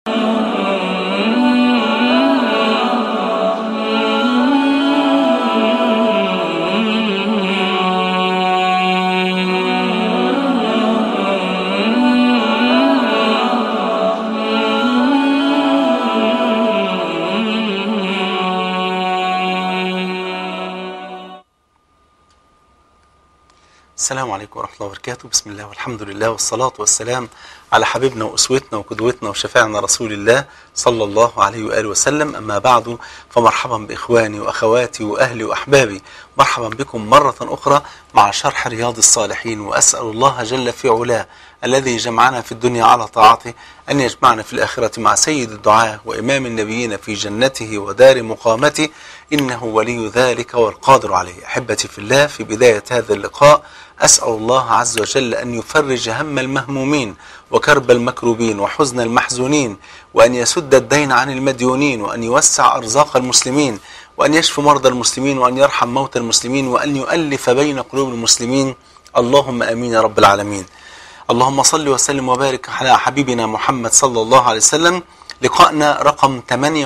السلام عليكم ورحمة الله وبركاته بسم الله والحمد لله والصلاة والسلام على حبيبنا وأسوتنا وقدوتنا وشفاعنا رسول الله صلى الله عليه وآله وسلم أما بعد فمرحبا بإخواني وأخواتي وأهلي وأحبابي مرحبا بكم مرة أخرى مع شرح رياض الصالحين وأسأل الله جل في علاه الذي جمعنا في الدنيا على طاعته أن يجمعنا في الآخرة مع سيد الدعاء وإمام النبيين في جنته ودار مقامته إنه ولي ذلك والقادر عليه أحبتي في الله في بداية هذا اللقاء أسأل الله عز وجل أن يفرج هم المهمومين وكرب المكروبين وحزن المحزونين وأن يسد الدين عن المديونين وأن يوسع أرزاق المسلمين وأن يشفي مرضى المسلمين وأن يرحم موتى المسلمين وأن يؤلف بين قلوب المسلمين اللهم آمين يا رب العالمين اللهم صل وسلم وبارك على حبيبنا محمد صلى الله عليه وسلم لقاءنا رقم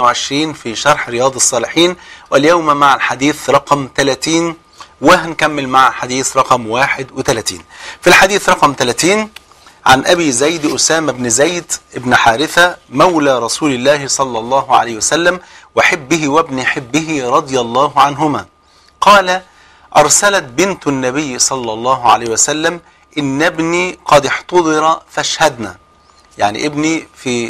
28 في شرح رياض الصالحين واليوم مع الحديث رقم 30 وهنكمل مع حديث رقم 31 في الحديث رقم 30 عن أبي زيد أسامة بن زيد بن حارثة مولى رسول الله صلى الله عليه وسلم وحبه وابن حبه رضي الله عنهما قال أرسلت بنت النبي صلى الله عليه وسلم إن ابني قد احتضر فاشهدنا يعني ابني في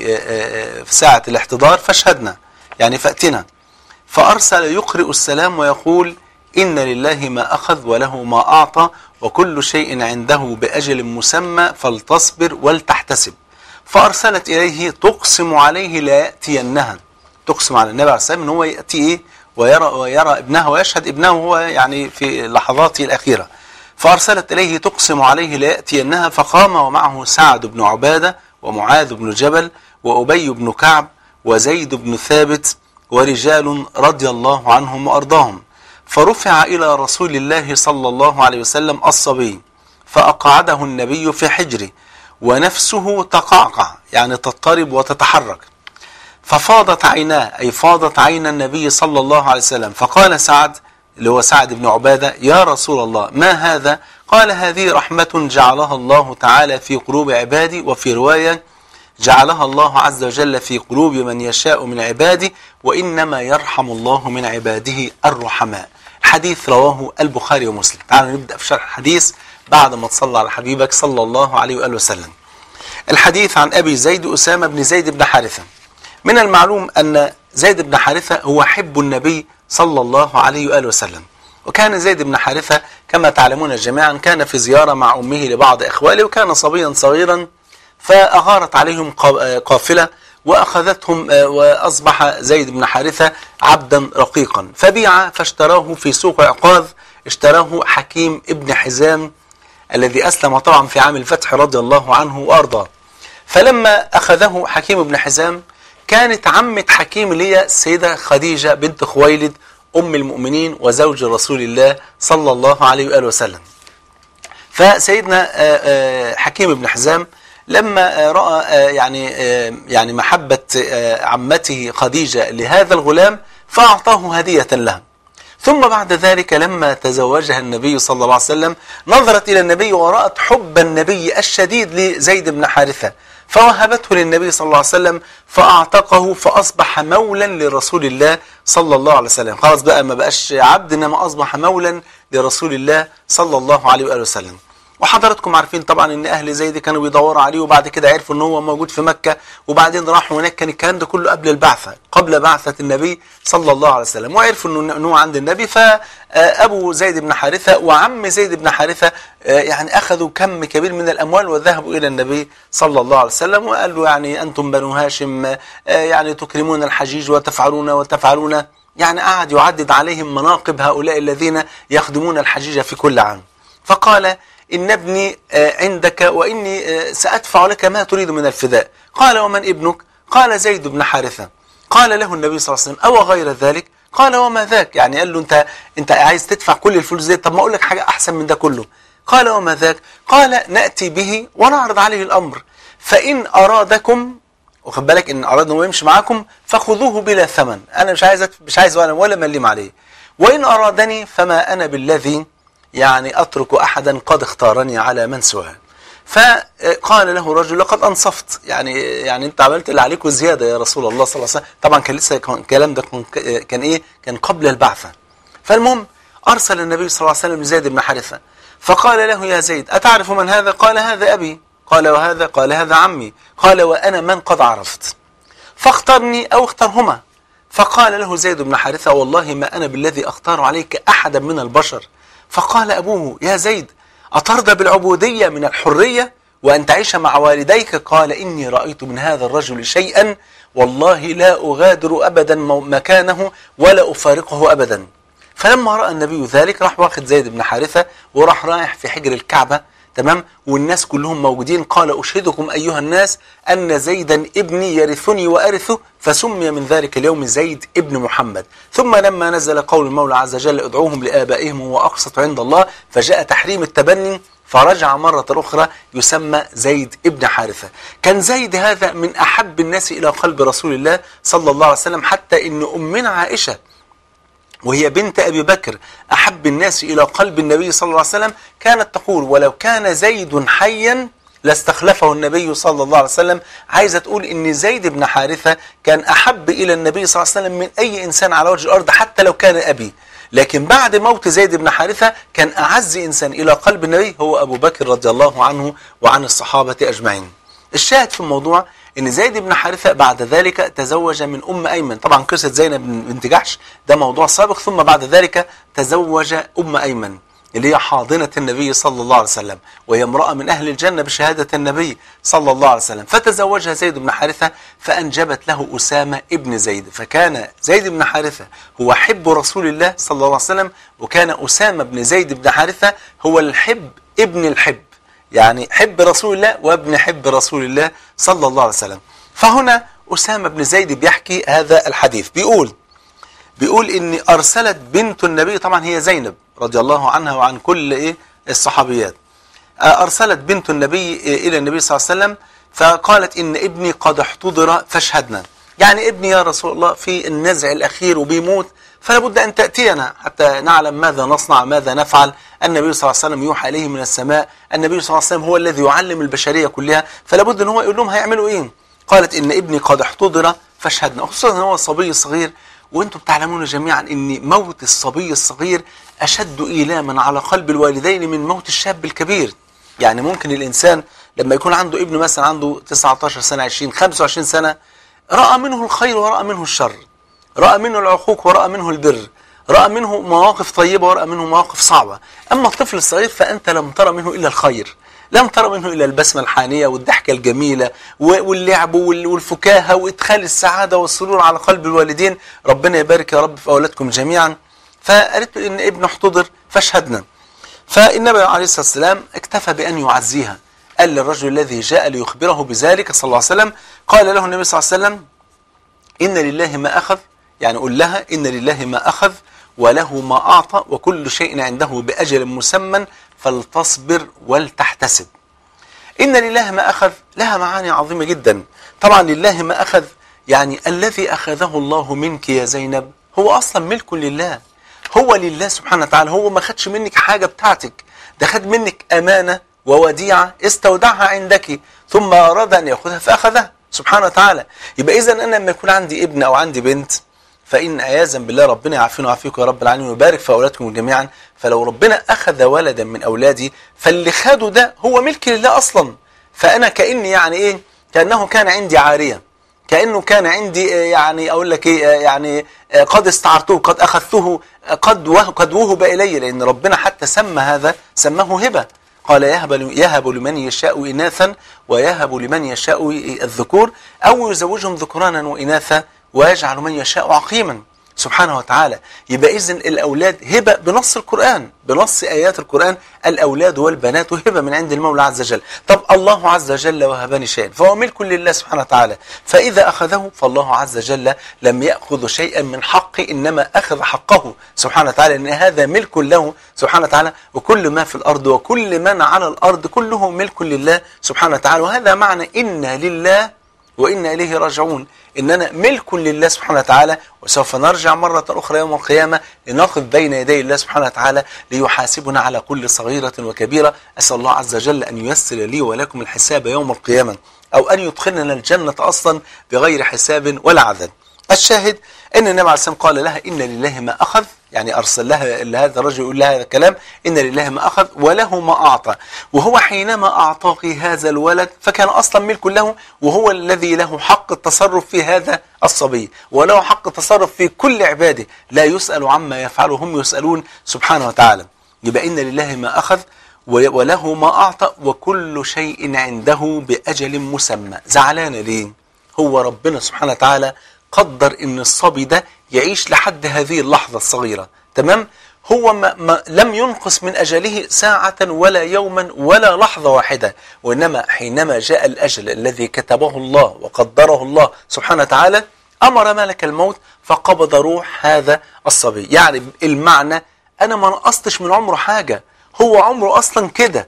في ساعة الاحتضار فاشهدنا يعني فأتنا فأرسل يقرئ السلام ويقول إن لله ما أخذ وله ما أعطى وكل شيء عنده بأجل مسمى فلتصبر ولتحتسب فأرسلت إليه تقسم عليه لا يأتينها تقسم على النبي عليه الصلاة والسلام إن هو يأتي إيه ويرى, ويرى ابنها ويشهد ابنه هو يعني في لحظاته الأخيرة فأرسلت إليه تقسم عليه لا يأتينها فقام ومعه سعد بن عبادة ومعاذ بن جبل وأبي بن كعب وزيد بن ثابت ورجال رضي الله عنهم وأرضاهم فرفع إلى رسول الله صلى الله عليه وسلم الصبي فأقعده النبي في حجره ونفسه تقعقع يعني تضطرب وتتحرك ففاضت عيناه أي فاضت عين النبي صلى الله عليه وسلم فقال سعد اللي هو سعد بن عبادة يا رسول الله ما هذا قال هذه رحمة جعلها الله تعالى في قلوب عبادي وفي رواية جعلها الله عز وجل في قلوب من يشاء من عباده وإنما يرحم الله من عباده الرحماء الحديث رواه البخاري ومسلم تعالوا نبدأ في شرح الحديث بعد ما تصلى على حبيبك صلى الله عليه وآله وسلم الحديث عن أبي زيد أسامة بن زيد بن حارثة من المعلوم أن زيد بن حارثة هو حب النبي صلى الله عليه وآله وسلم وكان زيد بن حارثة كما تعلمون جميعا كان في زيارة مع أمه لبعض إخواله وكان صبيا صغيرا فأغارت عليهم قافلة وأخذتهم وأصبح زيد بن حارثة عبدا رقيقا فبيع فاشتراه في سوق عقاذ اشتراه حكيم ابن حزام الذي أسلم طبعا في عام الفتح رضي الله عنه وأرضاه فلما أخذه حكيم بن حزام كانت عمة حكيم اللي هي السيدة خديجة بنت خويلد أم المؤمنين وزوج رسول الله صلى الله عليه وآله وسلم فسيدنا حكيم بن حزام لما رأى يعني يعني محبة عمته خديجة لهذا الغلام فأعطاه هدية لها ثم بعد ذلك لما تزوجها النبي صلى الله عليه وسلم نظرت إلى النبي ورأت حب النبي الشديد لزيد بن حارثة فوهبته للنبي صلى الله عليه وسلم فأعتقه فأصبح مولا لرسول الله صلى الله عليه وسلم خلاص بقى ما بقاش عبد إنما أصبح مولا لرسول الله صلى الله عليه وآله وسلم وحضراتكم عارفين طبعا ان اهل زيد كانوا بيدوروا عليه وبعد كده عرفوا ان هو موجود في مكة وبعدين راحوا هناك كان الكلام ده كله قبل البعثة قبل بعثة النبي صلى الله عليه وسلم وعرفوا انه هو عند النبي فابو زيد بن حارثة وعم زيد بن حارثة يعني اخذوا كم كبير من الاموال وذهبوا الى النبي صلى الله عليه وسلم وقال له يعني انتم بنو هاشم يعني تكرمون الحجيج وتفعلون وتفعلون يعني قعد يعدد عليهم مناقب هؤلاء الذين يخدمون الحجيج في كل عام فقال إن ابني عندك وإني سأدفع لك ما تريد من الفداء قال ومن ابنك قال زيد بن حارثة قال له النبي صلى الله عليه وسلم أو غير ذلك قال وما ذاك يعني قال له أنت, انت عايز تدفع كل الفلوس دي طب ما أقول لك حاجة أحسن من ده كله قال وما ذاك قال نأتي به ونعرض عليه الأمر فإن أرادكم واخد بالك ان اراد انه يمشي معاكم فخذوه بلا ثمن انا مش عايز مش عايز ولا ولا مليم عليه وان ارادني فما انا بالذي يعني اترك احدا قد اختارني على من سواه فقال له رجل لقد انصفت يعني يعني انت عملت اللي عليك وزياده يا رسول الله صلى الله عليه وسلم طبعا كان لسه كان- الكلام ده كان- كان ايه كان قبل البعثه فالمهم ارسل النبي صلى الله عليه وسلم لزيد بن حارثه فقال له يا زيد اتعرف من هذا قال هذا ابي قال وهذا قال هذا عمي قال وانا من قد عرفت فاخترني او اخترهما فقال له زيد بن حارثه والله ما انا بالذي اختار عليك احدا من البشر فقال ابوه يا زيد اترضى بالعبوديه من الحريه وان تعيش مع والديك قال اني رايت من هذا الرجل شيئا والله لا اغادر ابدا مو- مكانه ولا افارقه ابدا فلما راى النبي ذلك راح واخد زيد بن حارثه وراح رايح في حجر الكعبه تمام والناس كلهم موجودين قال أشهدكم أيها الناس أن زيدا ابني يرثني وأرثه فسمي من ذلك اليوم زيد ابن محمد ثم لما نزل قول المولى عز وجل ادعوهم لآبائهم هو أقسط عند الله فجاء تحريم التبني فرجع مرة أخرى يسمى زيد ابن حارثة كان زيد هذا من أحب الناس إلى قلب رسول الله صلى الله عليه وسلم حتى إن أمنا عائشة وهي بنت أبي بكر أحب الناس إلى قلب النبي صلى الله عليه وسلم كانت تقول ولو كان زيد حيا لاستخلفه النبي صلى الله عليه وسلم عايزة تقول إن زيد بن حارثة كان أحب إلى النبي صلى الله عليه وسلم من أي إنسان على وجه الأرض حتى لو كان أبي لكن بعد موت زيد بن حارثة كان أعز إنسان إلى قلب النبي هو أبو بكر رضي الله عنه وعن الصحابة أجمعين الشاهد في الموضوع ان زيد بن حارثه بعد ذلك تزوج من ام ايمن طبعا قصه زينب بنت جحش ده موضوع سابق ثم بعد ذلك تزوج ام ايمن اللي هي حاضنه النبي صلى الله عليه وسلم وهي امراه من اهل الجنه بشهاده النبي صلى الله عليه وسلم فتزوجها زيد بن حارثه فانجبت له اسامه ابن زيد فكان زيد بن حارثه هو حب رسول الله صلى الله عليه وسلم وكان اسامه بن زيد بن حارثه هو الحب ابن الحب يعني حب رسول الله وابن حب رسول الله صلى الله عليه وسلم فهنا أسامة بن زيد بيحكي هذا الحديث بيقول بيقول إن أرسلت بنت النبي طبعا هي زينب رضي الله عنها وعن كل إيه الصحابيات أرسلت بنت النبي إلى النبي صلى الله عليه وسلم فقالت إن ابني قد احتضر فاشهدنا يعني ابني يا رسول الله في النزع الأخير وبيموت فلا بد أن تأتينا حتى نعلم ماذا نصنع ماذا نفعل النبي صلى الله عليه وسلم يوحى إليه من السماء النبي صلى الله عليه وسلم هو الذي يعلم البشرية كلها فلا بد أن هو يقول لهم هيعملوا إيه قالت إن ابني قد احتضر فاشهدنا خصوصا أن هو صبي صغير وانتم تعلمون جميعا ان موت الصبي الصغير اشد ايلاما على قلب الوالدين من موت الشاب الكبير يعني ممكن الانسان لما يكون عنده ابن مثلا عنده 19 سنه 20 25 سنه راى منه الخير وراى منه الشر راى منه العقوق وراى منه البر راى منه مواقف طيبه وراى منه مواقف صعبه اما الطفل الصغير فانت لم ترى منه الا الخير لم ترى منه إلا البسمة الحانية والضحكة الجميلة واللعب والفكاهة وإدخال السعادة والسرور على قلب الوالدين ربنا يبارك يا رب في أولادكم جميعا فقالت له إن ابنه احتضر فاشهدنا فالنبي عليه الصلاة والسلام اكتفى بأن يعزيها قال للرجل الذي جاء ليخبره بذلك صلى الله عليه وسلم قال له النبي صلى الله عليه وسلم إن لله ما أخذ يعني قل لها إن لله ما أخذ وله ما أعطى وكل شيء عنده بأجل مسمى فلتصبر ولتحتسب إن لله ما أخذ لها معاني عظيمة جدا طبعا لله ما أخذ يعني الذي أخذه الله منك يا زينب هو أصلا ملك لله هو لله سبحانه وتعالى هو ما خدش منك حاجة بتاعتك ده خد منك أمانة ووديعة استودعها عندك ثم أراد أن يأخذها فأخذها سبحانه وتعالى يبقى إذا أنا لما يكون عندي ابن أو عندي بنت فإن عياذا بالله ربنا يعافينا ويعافيكم يا رب العالمين ويبارك في أولادكم جميعا فلو ربنا أخذ ولدا من أولادي فاللي خده ده هو ملك لله أصلا فأنا كأني يعني إيه كأنه كان عندي عارية كأنه كان عندي يعني أقول لك إيه يعني قد استعرته قد أخذته قد قد وهب إلي لأن ربنا حتى سمى هذا سماه هبة قال يهب يهب لمن يشاء إناثا ويهب لمن يشاء الذكور أو يزوجهم ذكرانا وإناثا ويجعل من يشاء عقيما سبحانه وتعالى يبقى إذن الأولاد هبة بنص القرآن بنص آيات القرآن الأولاد والبنات هبة من عند المولى عز وجل طب الله عز وجل وهبني شيئا فهو ملك لله سبحانه وتعالى فإذا أخذه فالله عز وجل لم يأخذ شيئا من حقه إنما أخذ حقه سبحانه وتعالى إن هذا ملك له سبحانه وتعالى وكل ما في الأرض وكل من على الأرض كله ملك لله سبحانه وتعالى وهذا معنى إن لله وإنا إليه راجعون إننا ملك لله سبحانه وتعالى وسوف نرجع مرة أخرى يوم القيامة لنقف بين يدي الله سبحانه وتعالى ليحاسبنا على كل صغيرة وكبيرة أسأل الله عز وجل أن ييسر لي ولكم الحساب يوم القيامة أو أن يدخلنا الجنة أصلا بغير حساب ولا عذاب الشاهد ان النبي عليه السلام قال لها ان لله ما اخذ يعني ارسل لها لهذا الرجل يقول لها هذا الكلام ان لله ما اخذ وله ما اعطى وهو حينما اعطاك هذا الولد فكان اصلا ملك له وهو الذي له حق التصرف في هذا الصبي وله حق التصرف في كل عباده لا يسال عما يفعله هم يسالون سبحانه وتعالى يبقى ان لله ما اخذ وله ما اعطى وكل شيء عنده باجل مسمى زعلان ليه هو ربنا سبحانه وتعالى قدر ان الصبي ده يعيش لحد هذه اللحظة الصغيرة تمام هو ما ما لم ينقص من أجله ساعة ولا يوما ولا لحظة واحدة وإنما حينما جاء الأجل الذي كتبه الله وقدره الله سبحانه وتعالى أمر ملك الموت فقبض روح هذا الصبي يعني المعنى أنا ما نقصتش من عمره حاجة هو عمره أصلا كده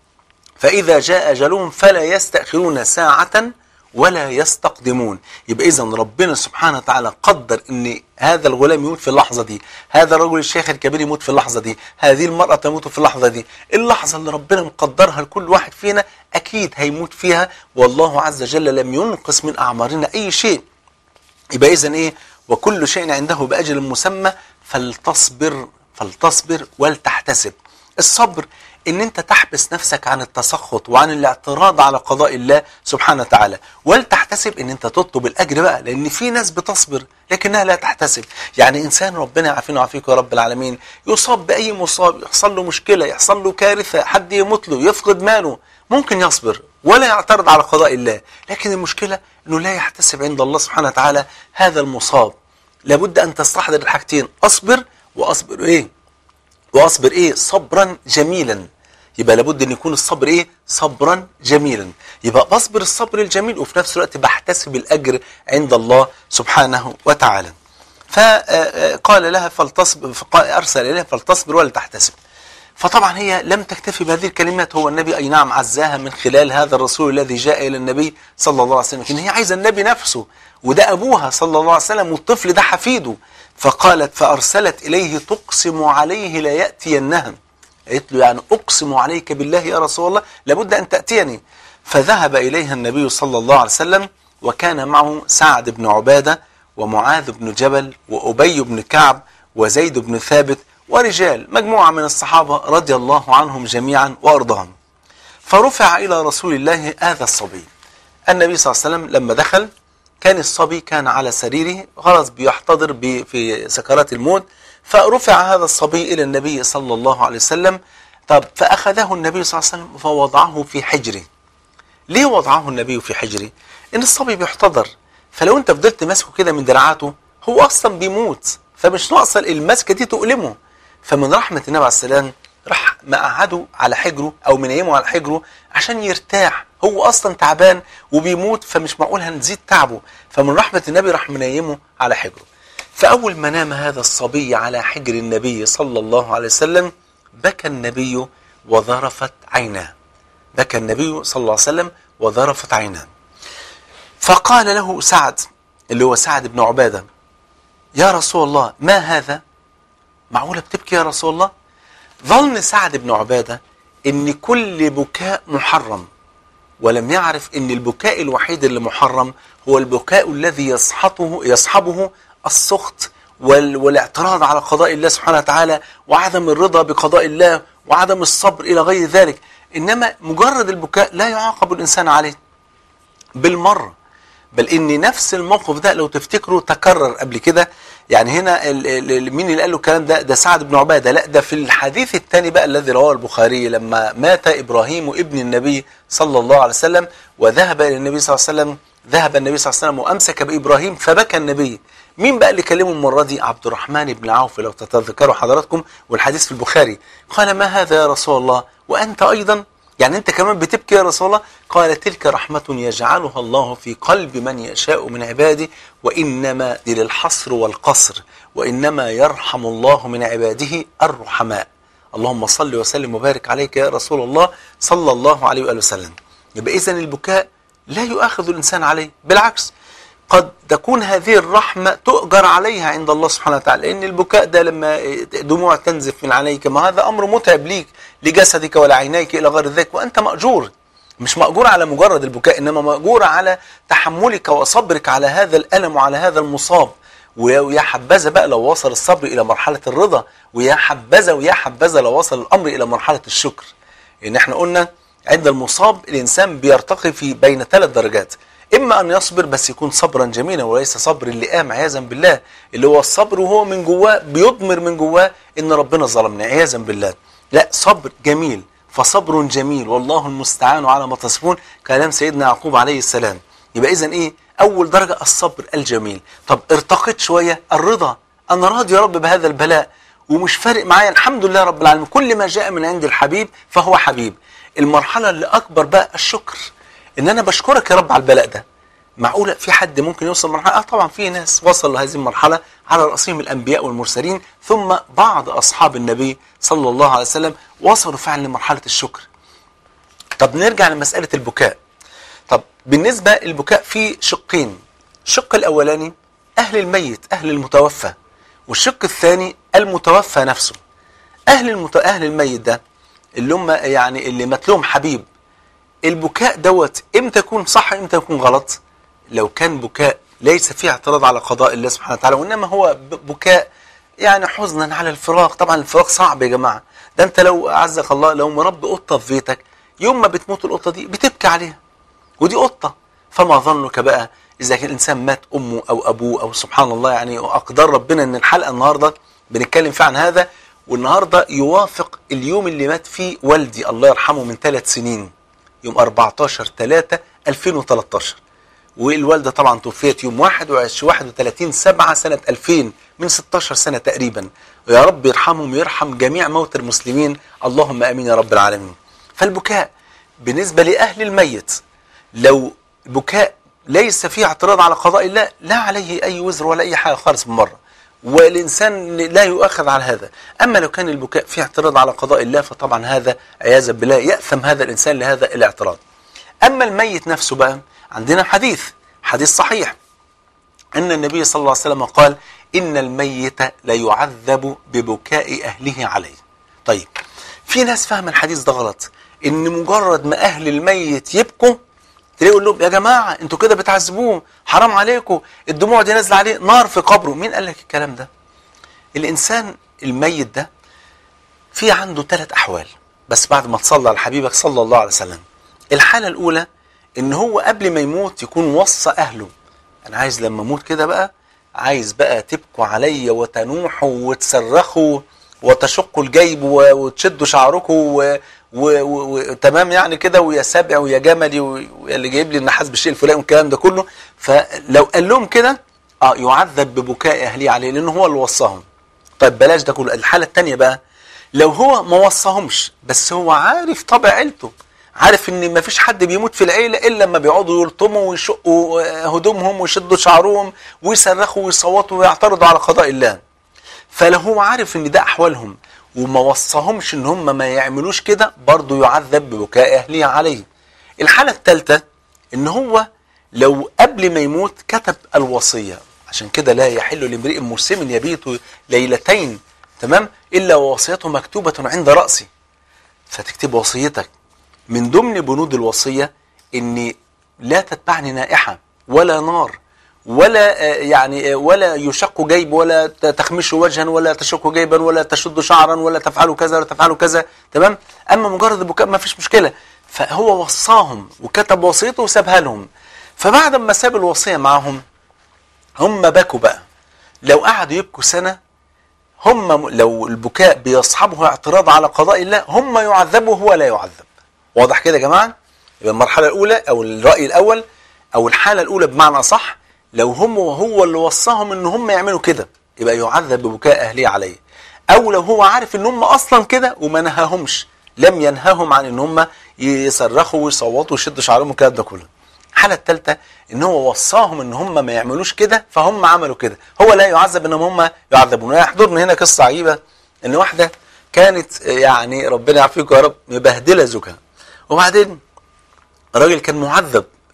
فإذا جاء أجلهم فلا يستأخرون ساعة ولا يستقدمون يبقى إذا ربنا سبحانه وتعالى قدر أن هذا الغلام يموت في اللحظة دي هذا الرجل الشيخ الكبير يموت في اللحظة دي هذه المرأة تموت في اللحظة دي اللحظة اللي ربنا مقدرها لكل واحد فينا أكيد هيموت فيها والله عز وجل لم ينقص من أعمارنا أي شيء يبقى إذا إيه وكل شيء عنده بأجل مسمى فلتصبر فلتصبر ولتحتسب الصبر ان انت تحبس نفسك عن التسخط وعن الاعتراض على قضاء الله سبحانه وتعالى ولتحتسب ان انت تطلب الاجر بقى لان في ناس بتصبر لكنها لا تحتسب يعني انسان ربنا يعافينا ويعافيك يا رب العالمين يصاب باي مصاب يحصل له مشكله يحصل له كارثه حد يموت له يفقد ماله ممكن يصبر ولا يعترض على قضاء الله لكن المشكله انه لا يحتسب عند الله سبحانه وتعالى هذا المصاب لابد ان تستحضر الحاجتين اصبر واصبر ايه واصبر ايه صبرا جميلا يبقى لابد ان يكون الصبر ايه صبرا جميلا يبقى بصبر الصبر الجميل وفي نفس الوقت بحتسب الاجر عند الله سبحانه وتعالى فقال لها فلتصبر ارسل اليها فلتصبر ولا تحتسب فطبعا هي لم تكتفي بهذه الكلمات هو النبي اي نعم عزاها من خلال هذا الرسول الذي جاء الى النبي صلى الله عليه وسلم لكن هي عايزه النبي نفسه وده ابوها صلى الله عليه وسلم والطفل ده حفيده فقالت فارسلت اليه تقسم عليه لا ياتينها قالت له يعني أقسم عليك بالله يا رسول الله لابد أن تأتيني فذهب إليها النبي صلى الله عليه وسلم وكان معه سعد بن عبادة ومعاذ بن جبل وأبي بن كعب وزيد بن ثابت ورجال مجموعة من الصحابة رضي الله عنهم جميعا وأرضاهم فرفع إلى رسول الله هذا الصبي النبي صلى الله عليه وسلم لما دخل كان الصبي كان على سريره خلاص بيحتضر في سكرات الموت فرفع هذا الصبي إلى النبي صلى الله عليه وسلم طب فأخذه النبي صلى الله عليه وسلم فوضعه في حجره ليه وضعه النبي في حجره إن الصبي بيحتضر فلو أنت فضلت ماسكه كده من دراعاته هو أصلا بيموت فمش ناقصة المسكة دي تؤلمه فمن رحمة النبي عليه السلام راح مقعده على حجره أو منيمه على حجره عشان يرتاح هو أصلا تعبان وبيموت فمش معقول هنزيد تعبه فمن رحمة النبي راح منيمه على حجره فأول ما نام هذا الصبي على حجر النبي صلى الله عليه وسلم بكى النبي وذرفت عيناه بكى النبي صلى الله عليه وسلم وذرفت عيناه فقال له سعد اللي هو سعد بن عبادة يا رسول الله ما هذا معقولة بتبكي يا رسول الله ظن سعد بن عبادة ان كل بكاء محرم ولم يعرف ان البكاء الوحيد اللي محرم هو البكاء الذي يصحبه يصحبه السخط والاعتراض على قضاء الله سبحانه وتعالى وعدم الرضا بقضاء الله وعدم الصبر إلى غير ذلك إنما مجرد البكاء لا يعاقب الإنسان عليه بالمرة بل إن نفس الموقف ده لو تفتكروا تكرر قبل كده يعني هنا مين اللي قال له الكلام ده ده سعد بن عبادة لا ده في الحديث الثاني بقى الذي رواه البخاري لما مات إبراهيم ابن النبي صلى الله عليه وسلم وذهب إلى النبي صلى الله عليه وسلم ذهب النبي صلى الله عليه وسلم وأمسك بإبراهيم فبكى النبي مين بقى اللي كلمه المرة دي عبد الرحمن بن عوف لو تتذكروا حضراتكم والحديث في البخاري قال ما هذا يا رسول الله وأنت أيضا يعني أنت كمان بتبكي يا رسول الله قال تلك رحمة يجعلها الله في قلب من يشاء من عباده وإنما دي للحصر والقصر وإنما يرحم الله من عباده الرحماء اللهم صل وسلم وبارك عليك يا رسول الله صلى الله عليه وآله وسلم يبقى إذن البكاء لا يؤاخذ الإنسان عليه بالعكس قد تكون هذه الرحمة تؤجر عليها عند الله سبحانه وتعالى لأن البكاء ده لما دموع تنزف من عينيك ما هذا أمر متعب ليك لجسدك ولعينيك إلى غير ذلك وأنت مأجور مش مأجور على مجرد البكاء إنما مأجور على تحملك وصبرك على هذا الألم وعلى هذا المصاب ويا حبذا بقى لو وصل الصبر إلى مرحلة الرضا ويا حبذا ويا حبذا لو وصل الأمر إلى مرحلة الشكر إن احنا قلنا عند المصاب الإنسان بيرتقي في بين ثلاث درجات إما أن يصبر بس يكون صبرا جميلا وليس صبر اللئام عياذا بالله اللي هو الصبر وهو من جواه بيضمر من جواه إن ربنا ظلمنا عياذا بالله لا صبر جميل فصبر جميل والله المستعان على ما تصفون كلام سيدنا يعقوب عليه السلام يبقى إذا إيه أول درجة الصبر الجميل طب ارتقيت شوية الرضا أنا راضي يا رب بهذا البلاء ومش فارق معايا الحمد لله رب العالمين كل ما جاء من عند الحبيب فهو حبيب المرحلة اللي أكبر بقى الشكر إن أنا بشكرك يا رب على البلاء ده معقولة في حد ممكن يوصل مرحلة آه طبعا في ناس وصل لهذه المرحلة على رأسهم الأنبياء والمرسلين ثم بعض أصحاب النبي صلى الله عليه وسلم وصلوا فعلا لمرحلة الشكر طب نرجع لمسألة البكاء طب بالنسبة للبكاء في شقين الشق الأولاني أهل الميت أهل المتوفى والشق الثاني المتوفى نفسه أهل المت... أهل الميت ده اللي هم يعني اللي مات لهم حبيب البكاء دوت امتى يكون صح امتى يكون غلط لو كان بكاء ليس فيه اعتراض على قضاء الله سبحانه وتعالى وانما هو بكاء يعني حزنا على الفراق طبعا الفراق صعب يا جماعه ده انت لو اعزك الله لو مربي قطه في بيتك يوم ما بتموت القطه دي بتبكي عليها ودي قطه فما ظنك بقى اذا كان الانسان مات امه او ابوه او سبحان الله يعني اقدار ربنا ان الحلقه النهارده بنتكلم فيها عن هذا والنهارده يوافق اليوم اللي مات فيه والدي الله يرحمه من ثلاث سنين يوم 14 3 2013 والوالده طبعا توفيت يوم 21 31 7 سنه 2000 من 16 سنه تقريبا ويا رب يرحمهم ويرحم جميع موتى المسلمين اللهم امين يا رب العالمين فالبكاء بالنسبه لاهل الميت لو بكاء ليس فيه اعتراض على قضاء الله لا عليه اي وزر ولا اي حاجه خالص من مره والإنسان لا يؤاخذ على هذا أما لو كان البكاء فيه اعتراض على قضاء الله فطبعا هذا عياذا بالله يأثم هذا الإنسان لهذا الاعتراض أما الميت نفسه بقى عندنا حديث حديث صحيح أن النبي صلى الله عليه وسلم قال إن الميت ليعذب ببكاء أهله عليه طيب في ناس فاهم الحديث ده غلط إن مجرد ما أهل الميت يبكوا تلاقي يقول لهم يا جماعة انتوا كده بتعذبوه حرام عليكم الدموع دي نازله عليه نار في قبره مين قال لك الكلام ده الإنسان الميت ده في عنده ثلاث أحوال بس بعد ما تصلى على حبيبك صلى الله عليه وسلم الحالة الأولى إن هو قبل ما يموت يكون وصى أهله أنا عايز لما أموت كده بقى عايز بقى تبكوا عليا وتنوحوا وتصرخوا وتشقوا الجيب وتشدوا شعركم وتمام يعني كده ويا سبع ويا جملي ويا اللي جايب لي النحاس بالشيء الفلاني والكلام ده كله فلو قال لهم كده اه يعذب ببكاء اهليه عليه لانه هو اللي وصاهم طيب بلاش ده كله الحاله الثانيه بقى لو هو ما وصاهمش بس هو عارف طبع عيلته عارف ان ما فيش حد بيموت في العيله الا لما بيقعدوا يلطموا ويشقوا هدومهم ويشدوا شعرهم ويصرخوا ويصوتوا ويعترضوا على قضاء الله فلو هو عارف ان ده احوالهم وما وصاهمش ان هم ما يعملوش كده برضه يعذب ببكاء اهله عليه الحاله الثالثه ان هو لو قبل ما يموت كتب الوصيه عشان كده لا يحل لامرئ مسلم يبيت ليلتين تمام الا ووصيته مكتوبه عند راسي فتكتب وصيتك من ضمن بنود الوصيه اني لا تتبعني نائحه ولا نار ولا يعني ولا يشق جيب ولا تخمش وجها ولا تشق جيبا ولا تشد شعرا ولا تفعلوا كذا ولا تفعلوا كذا تمام اما مجرد البكاء ما فيش مشكله فهو وصاهم وكتب وصيته وسابها لهم فبعد ما ساب الوصيه معهم هم بكوا بقى لو قعدوا يبكوا سنه هم لو البكاء بيصحبه اعتراض على قضاء الله هم يعذبوا وهو لا يعذب واضح كده يا جماعه يبقى المرحله الاولى او الراي الاول او الحاله الاولى بمعنى صح لو هم وهو اللي وصاهم ان هم يعملوا كده يبقى يعذب ببكاء اهليه عليه او لو هو عارف ان هم اصلا كده وما نهاهمش لم ينهاهم عن ان هم يصرخوا ويصوتوا ويشدوا شعرهم والكلام ده كله الحاله الثالثه ان هو وصاهم ان هم ما يعملوش كده فهم عملوا كده هو لا يعذب انهم هم يعذبون يحضرنا هنا قصه عجيبه ان واحده كانت يعني ربنا يعافيكم يا رب مبهدله زوجها وبعدين الراجل كان معذب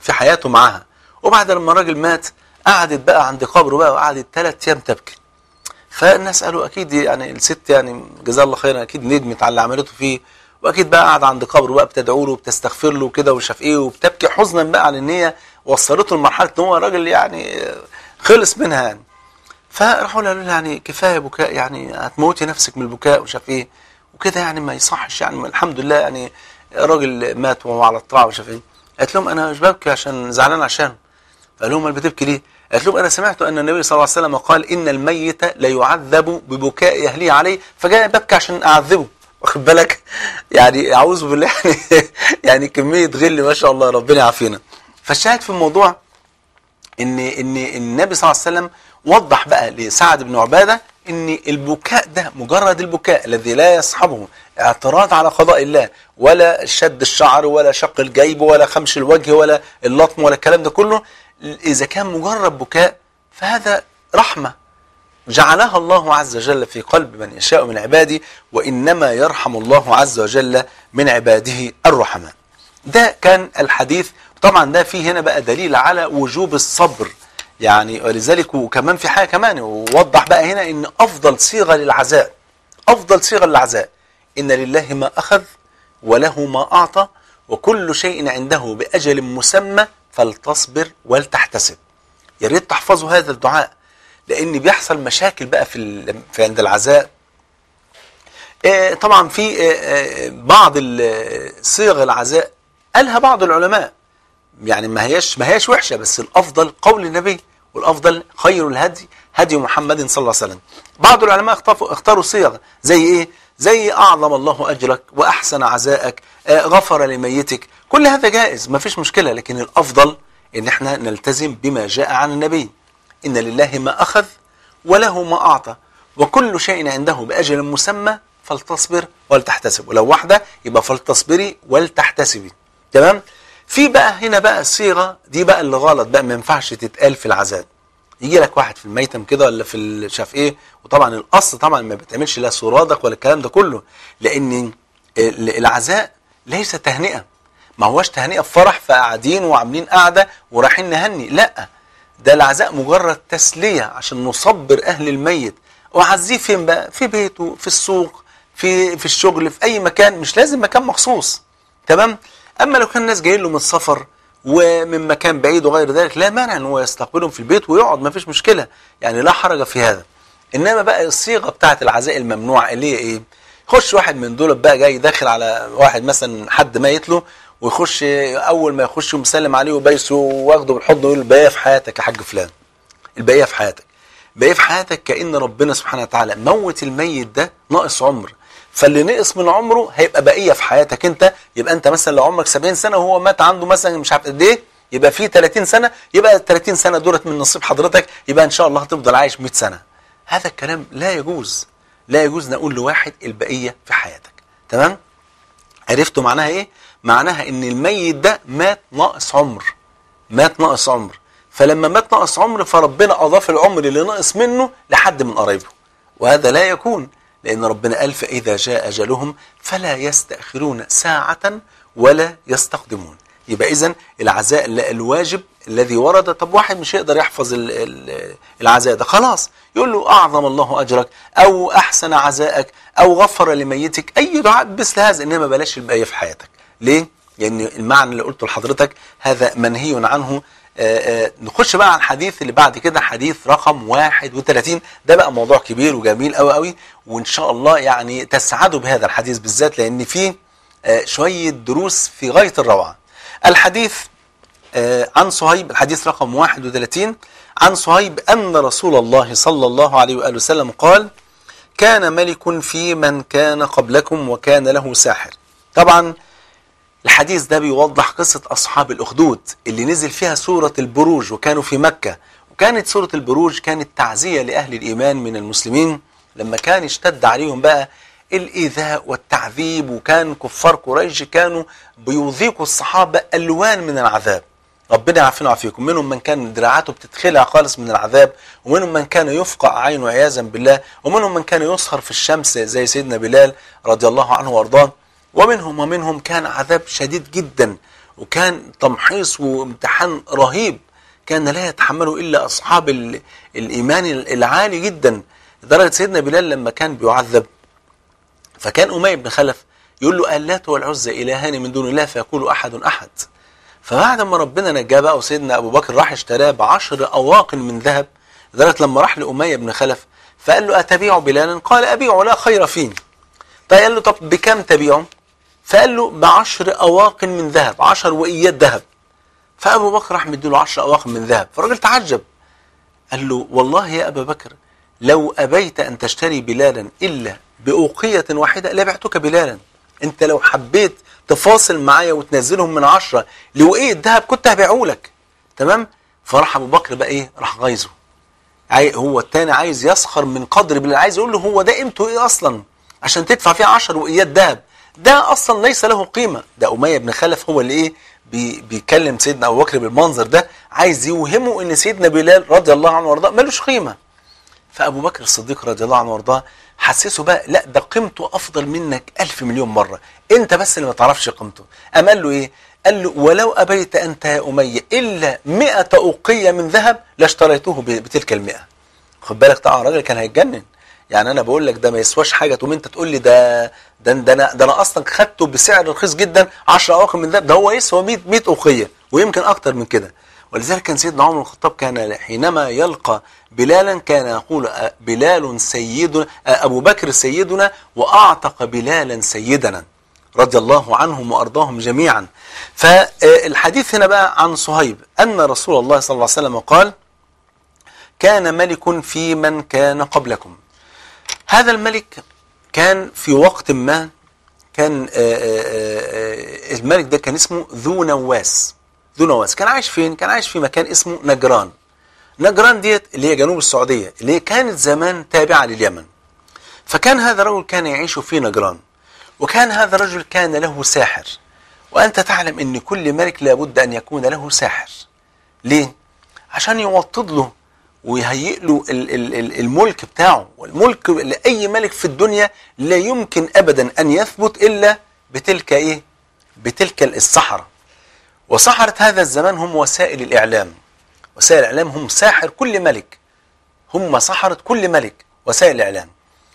في حياته معاها وبعد لما الراجل مات قعدت بقى عند قبره بقى وقعدت ثلاث ايام تبكي فالناس قالوا اكيد يعني الست يعني جزاها الله خيرا اكيد ندمت على اللي عملته فيه واكيد بقى قاعد عند قبره بقى بتدعو له وبتستغفر له كده ومش عارف ايه وبتبكي حزنا بقى على ان هي وصلته لمرحله ان هو راجل يعني خلص منها يعني فراحوا قالوا لها يعني كفايه بكاء يعني هتموتي نفسك من البكاء ومش عارف ايه وكده يعني ما يصحش يعني الحمد لله يعني راجل مات وهو على الطاعه ومش عارف ايه قالت لهم انا مش ببكي عشان زعلان عشانه قال لهم امال بتبكي ليه؟ قالت لهم انا سمعت ان النبي صلى الله عليه وسلم قال ان الميت لا يعذب ببكاء اهله عليه فجاء ببكي عشان اعذبه واخد بالك يعني اعوذ بالله يعني يعني كميه غل ما شاء الله ربنا يعافينا فالشاهد في الموضوع ان ان النبي صلى الله عليه وسلم وضح بقى لسعد بن عباده ان البكاء ده مجرد البكاء الذي لا يصحبه اعتراض على قضاء الله ولا شد الشعر ولا شق الجيب ولا خمش الوجه ولا اللطم ولا الكلام ده كله اذا كان مجرد بكاء فهذا رحمه جعلها الله عز وجل في قلب من يشاء من عباده وانما يرحم الله عز وجل من عباده الرحماء ده كان الحديث طبعا ده فيه هنا بقى دليل على وجوب الصبر يعني ولذلك وكمان في حاجه كمان ووضح بقى هنا ان افضل صيغه للعزاء افضل صيغه للعزاء ان لله ما اخذ وله ما اعطى وكل شيء عنده باجل مسمى فلتصبر ولتحتسب يا ريت تحفظوا هذا الدعاء لان بيحصل مشاكل بقى في, ال... في عند العزاء آه طبعا في آه بعض صيغ العزاء قالها بعض العلماء يعني ما هياش ما هياش وحشه بس الافضل قول النبي والافضل خير الهدي هدي محمد صلى الله عليه وسلم بعض العلماء اختاروا اختاروا صيغ زي ايه زي اعظم الله اجرك واحسن عزاءك آه غفر لميتك كل هذا جائز ما فيش مشكله لكن الافضل ان احنا نلتزم بما جاء عن النبي ان لله ما اخذ وله ما اعطى وكل شيء عنده باجل مسمى فلتصبر ولتحتسب ولو واحده يبقى فلتصبري ولتحتسبي تمام في بقى هنا بقى الصيغه دي بقى اللي غلط بقى ما ينفعش تتقال في العزاء يجي لك واحد في الميتم كده ولا في مش عارف ايه وطبعا الاصل طبعا ما بتعملش لا سرادق ولا الكلام ده كله لان العزاء ليس تهنئه ما هوش تهنئه في فرح فقاعدين وعاملين قعده ورايحين نهني لا ده العزاء مجرد تسليه عشان نصبر اهل الميت وعزيه فين بقى في بيته في السوق في في الشغل في اي مكان مش لازم مكان مخصوص تمام اما لو كان الناس جايين له من السفر ومن مكان بعيد وغير ذلك لا مانع ان هو يستقبلهم في البيت ويقعد ما فيش مشكله يعني لا حرج في هذا انما بقى الصيغه بتاعه العزاء الممنوع اللي هي ايه يخش واحد من دول بقى جاي داخل على واحد مثلا حد ميت له ويخش اول ما يخش ومسلم عليه وبايسه واخده بالحضن ويقول البقيه في حياتك يا حاج فلان البقيه في حياتك البقيه في حياتك كان ربنا سبحانه وتعالى موت الميت ده ناقص عمر فاللي نقص من عمره هيبقى بقيه في حياتك انت يبقى انت مثلا لو عمرك 70 سنه وهو مات عنده مثلا مش عارف قد ايه يبقى في 30 سنه يبقى ال 30 سنه دولت من نصيب حضرتك يبقى ان شاء الله هتفضل عايش 100 سنه هذا الكلام لا يجوز لا يجوز نقول لواحد البقيه في حياتك تمام عرفتوا معناها ايه معناها ان الميت ده مات ناقص عمر مات ناقص عمر فلما مات ناقص عمر فربنا اضاف العمر اللي ناقص منه لحد من قرايبه وهذا لا يكون لأن ربنا قال فإذا جاء أجلهم فلا يستأخرون ساعة ولا يستقدمون يبقى إذا العزاء الواجب الذي ورد طب واحد مش يقدر يحفظ العزاء ده خلاص يقول له أعظم الله أجرك أو أحسن عزاءك أو غفر لميتك أي دعاء مثل هذا إنما بلاش البقية في حياتك ليه؟ لأن يعني المعنى اللي قلته لحضرتك هذا منهي عنه آآ آآ نخش بقى على الحديث اللي بعد كده حديث رقم 31 ده بقى موضوع كبير وجميل قوي قوي وان شاء الله يعني تسعدوا بهذا الحديث بالذات لان فيه شويه دروس في غايه الروعه. الحديث عن صهيب الحديث رقم 31 عن صهيب ان رسول الله صلى الله عليه واله وسلم قال: كان ملك في من كان قبلكم وكان له ساحر. طبعا الحديث ده بيوضح قصة أصحاب الأخدود اللي نزل فيها سورة البروج وكانوا في مكة وكانت سورة البروج كانت تعزية لأهل الإيمان من المسلمين لما كان اشتد عليهم بقى الإيذاء والتعذيب وكان كفار قريش كانوا بيضيقوا الصحابة ألوان من العذاب ربنا يعافينا ويعافيكم منهم من كان دراعاته بتتخلع خالص من العذاب ومنهم من كان يفقع عينه عياذا بالله ومنهم من كان يسهر في الشمس زي سيدنا بلال رضي الله عنه وارضاه ومنهم ومنهم كان عذاب شديد جدا وكان تمحيص وامتحان رهيب كان لا يتحمله الا اصحاب ال- الايمان العالي جدا لدرجه سيدنا بلال لما كان بيعذب فكان اميه بن خلف يقول له اللات والعزى الهان من دون الله فيقول احد احد فبعد ما ربنا نجاه بقى وسيدنا ابو بكر راح اشتراه بعشر اواق من ذهب لدرجه لما راح لاميه بن خلف فقال له اتبيع بلالا قال ابيع لا خير فيه فقال له طب بكم تبيعه فقال له بعشر اواق من ذهب عشر وإيات ذهب فابو بكر راح مديله عشر اواق من ذهب فالراجل تعجب قال له والله يا ابا بكر لو ابيت ان تشتري بلالا الا باوقيه واحده لبعتك بلالا انت لو حبيت تفاصل معايا وتنزلهم من عشرة لوقية ذهب كنت هبيعه لك تمام فراح ابو بكر بقى ايه راح غايظه عاي- هو التاني عايز يسخر من قدر بلال عايز يقول له هو ده قيمته ايه اصلا عشان تدفع فيه 10 وقيات ذهب ده اصلا ليس له قيمه ده اميه بن خلف هو اللي ايه بي بيكلم سيدنا ابو بكر بالمنظر ده عايز يوهمه ان سيدنا بلال رضي الله عنه وارضاه ملوش قيمه فابو بكر الصديق رضي الله عنه وارضاه حسسه بقى لا ده قيمته افضل منك ألف مليون مره انت بس اللي ما تعرفش قيمته قام قال له ايه قال له ولو ابيت انت يا اميه الا مئة اوقيه من ذهب لاشتريته ب- بتلك المئة خد بالك طبعا الراجل كان هيتجنن يعني انا بقول لك ده ما يسواش حاجه تقوم انت تقول لي ده ده ده انا ده انا اصلا خدته بسعر رخيص جدا 10 اواقم من ذهب ده هو يسوى 100 100 اوقيه ويمكن اكتر من كده ولذلك كان سيدنا عمر بن الخطاب كان حينما يلقى بلالا كان يقول أ- بلال سيدنا أ- ابو بكر سيدنا واعتق بلالا سيدنا رضي الله عنهم وارضاهم جميعا فالحديث هنا بقى عن صهيب ان رسول الله صلى الله عليه وسلم قال كان ملك في من كان قبلكم هذا الملك كان في وقت ما كان آه، آه، آه، الملك ده كان اسمه ذو نواس ذو نواس كان عايش فين؟ كان عايش في مكان اسمه نجران نجران ديت اللي هي جنوب السعودية اللي هي كانت زمان تابعة لليمن فكان هذا الرجل كان يعيش في نجران وكان هذا الرجل كان له ساحر وأنت تعلم أن كل ملك لابد أن يكون له ساحر ليه؟ عشان يوطد له ويهيئ له ال- ال- ال- الملك بتاعه والملك لأي ملك في الدنيا لا يمكن أبدا أن يثبت إلا بتلك إيه؟ بتلك السحرة وسحرة هذا الزمان هم وسائل الإعلام وسائل الإعلام هم ساحر كل ملك هم سحرة كل ملك وسائل الإعلام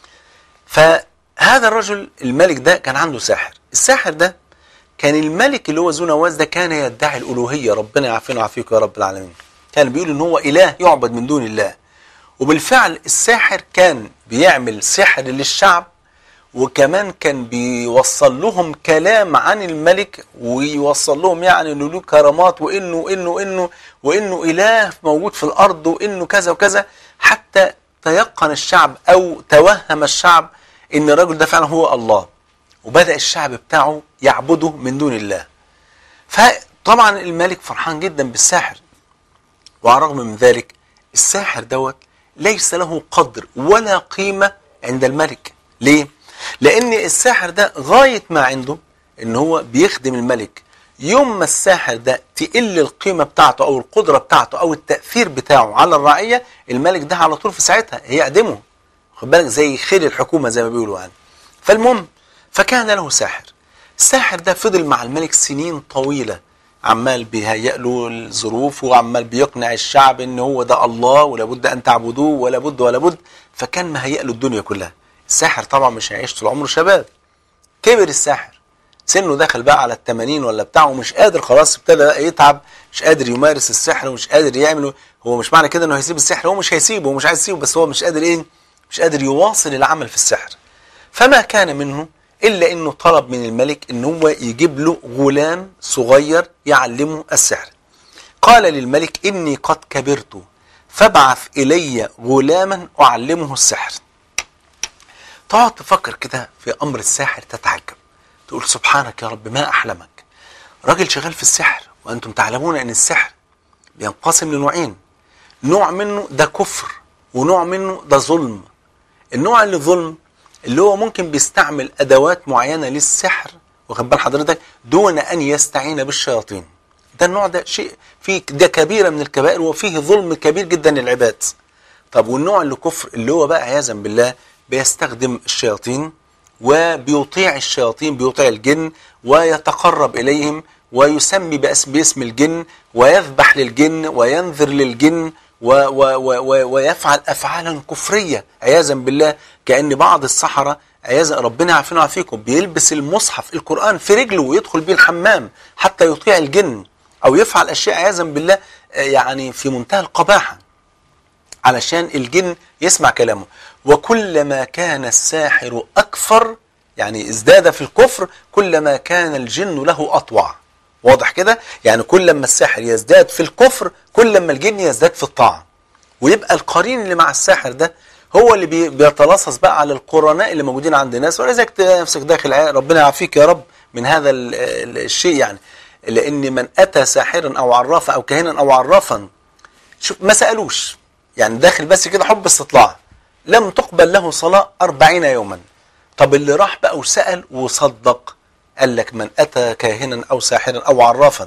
فهذا الرجل الملك ده كان عنده ساحر الساحر ده كان الملك اللي هو ذو نواس ده كان يدعي الألوهية ربنا يعافينا ويعافيك يا رب العالمين كان بيقول ان هو إله يعبد من دون الله وبالفعل الساحر كان بيعمل سحر للشعب وكمان كان بيوصل لهم كلام عن الملك ويوصل لهم يعني انه له كرامات وانه انه انه وانه اله موجود في الارض وانه كذا وكذا حتى تيقن الشعب او توهم الشعب ان الرجل ده فعلا هو الله وبدا الشعب بتاعه يعبده من دون الله فطبعا الملك فرحان جدا بالساحر وعلى الرغم من ذلك الساحر دوت ليس له قدر ولا قيمة عند الملك ليه؟ لأن الساحر ده غاية ما عنده إن هو بيخدم الملك يوم ما الساحر ده تقل القيمة بتاعته أو القدرة بتاعته أو التأثير بتاعه على الرعية الملك ده على طول في ساعتها هيعدمه خد بالك زي خير الحكومة زي ما بيقولوا يعني فالمهم فكان له ساحر الساحر ده فضل مع الملك سنين طويلة عمال بيهيئ له الظروف وعمال بيقنع الشعب ان هو ده الله ولابد ان تعبدوه ولا بد ولا بد فكان مهيئ له الدنيا كلها الساحر طبعا مش هيعيش طول عمره شباب كبر الساحر سنه دخل بقى على التمانين ولا بتاعه ومش قادر خلاص ابتدى بقى يتعب مش قادر يمارس السحر ومش قادر يعمل هو مش معنى كده انه هيسيب السحر هو مش هيسيبه هو مش عايز يسيبه بس هو مش قادر ايه مش قادر يواصل العمل في السحر فما كان منه إلا أنه طلب من الملك أن هو يجيب له غلام صغير يعلمه السحر قال للملك إني قد كبرت فابعث إلي غلاما أعلمه السحر تقعد تفكر كده في أمر الساحر تتعجب تقول سبحانك يا رب ما أحلمك راجل شغال في السحر وأنتم تعلمون أن السحر بينقسم لنوعين نوع منه ده كفر ونوع منه ده ظلم النوع اللي ظلم اللي هو ممكن بيستعمل ادوات معينه للسحر واخد بال حضرتك دون ان يستعين بالشياطين ده النوع ده شيء فيه ده كبيره من الكبائر وفيه ظلم كبير جدا للعباد طب والنوع اللي كفر اللي هو بقى عياذا بالله بيستخدم الشياطين وبيطيع الشياطين بيطيع الجن ويتقرب اليهم ويسمي باسم باسم الجن ويذبح للجن وينذر للجن و و و و ويفعل افعالا كفريه عياذا بالله كان بعض السحره عياذا ربنا يعافينا ويعافيكم بيلبس المصحف القران في رجله ويدخل بيه الحمام حتى يطيع الجن او يفعل اشياء عياذا بالله آه، يعني في منتهى القباحه علشان الجن يسمع كلامه وكلما كان الساحر أكفر يعني ازداد في الكفر كلما كان الجن له أطوع واضح كده يعني كلما الساحر يزداد في الكفر كلما الجن يزداد في الطاعة ويبقى القرين اللي مع الساحر ده هو اللي بي- بيتلصص بقى على القرناء اللي موجودين عند الناس ولذلك تلاقي نفسك داخل عيا- ربنا يعافيك يا رب من هذا ال- ال- الشيء يعني لأن من أتى ساحرا أو عرافا أو كاهنا أو عرافا شوف ما سألوش يعني داخل بس كده حب استطلاع لم تقبل له صلاة أربعين يوما طب اللي راح بقى وسأل وصدق قال لك من أتى كاهنا أو ساحرا أو عرافا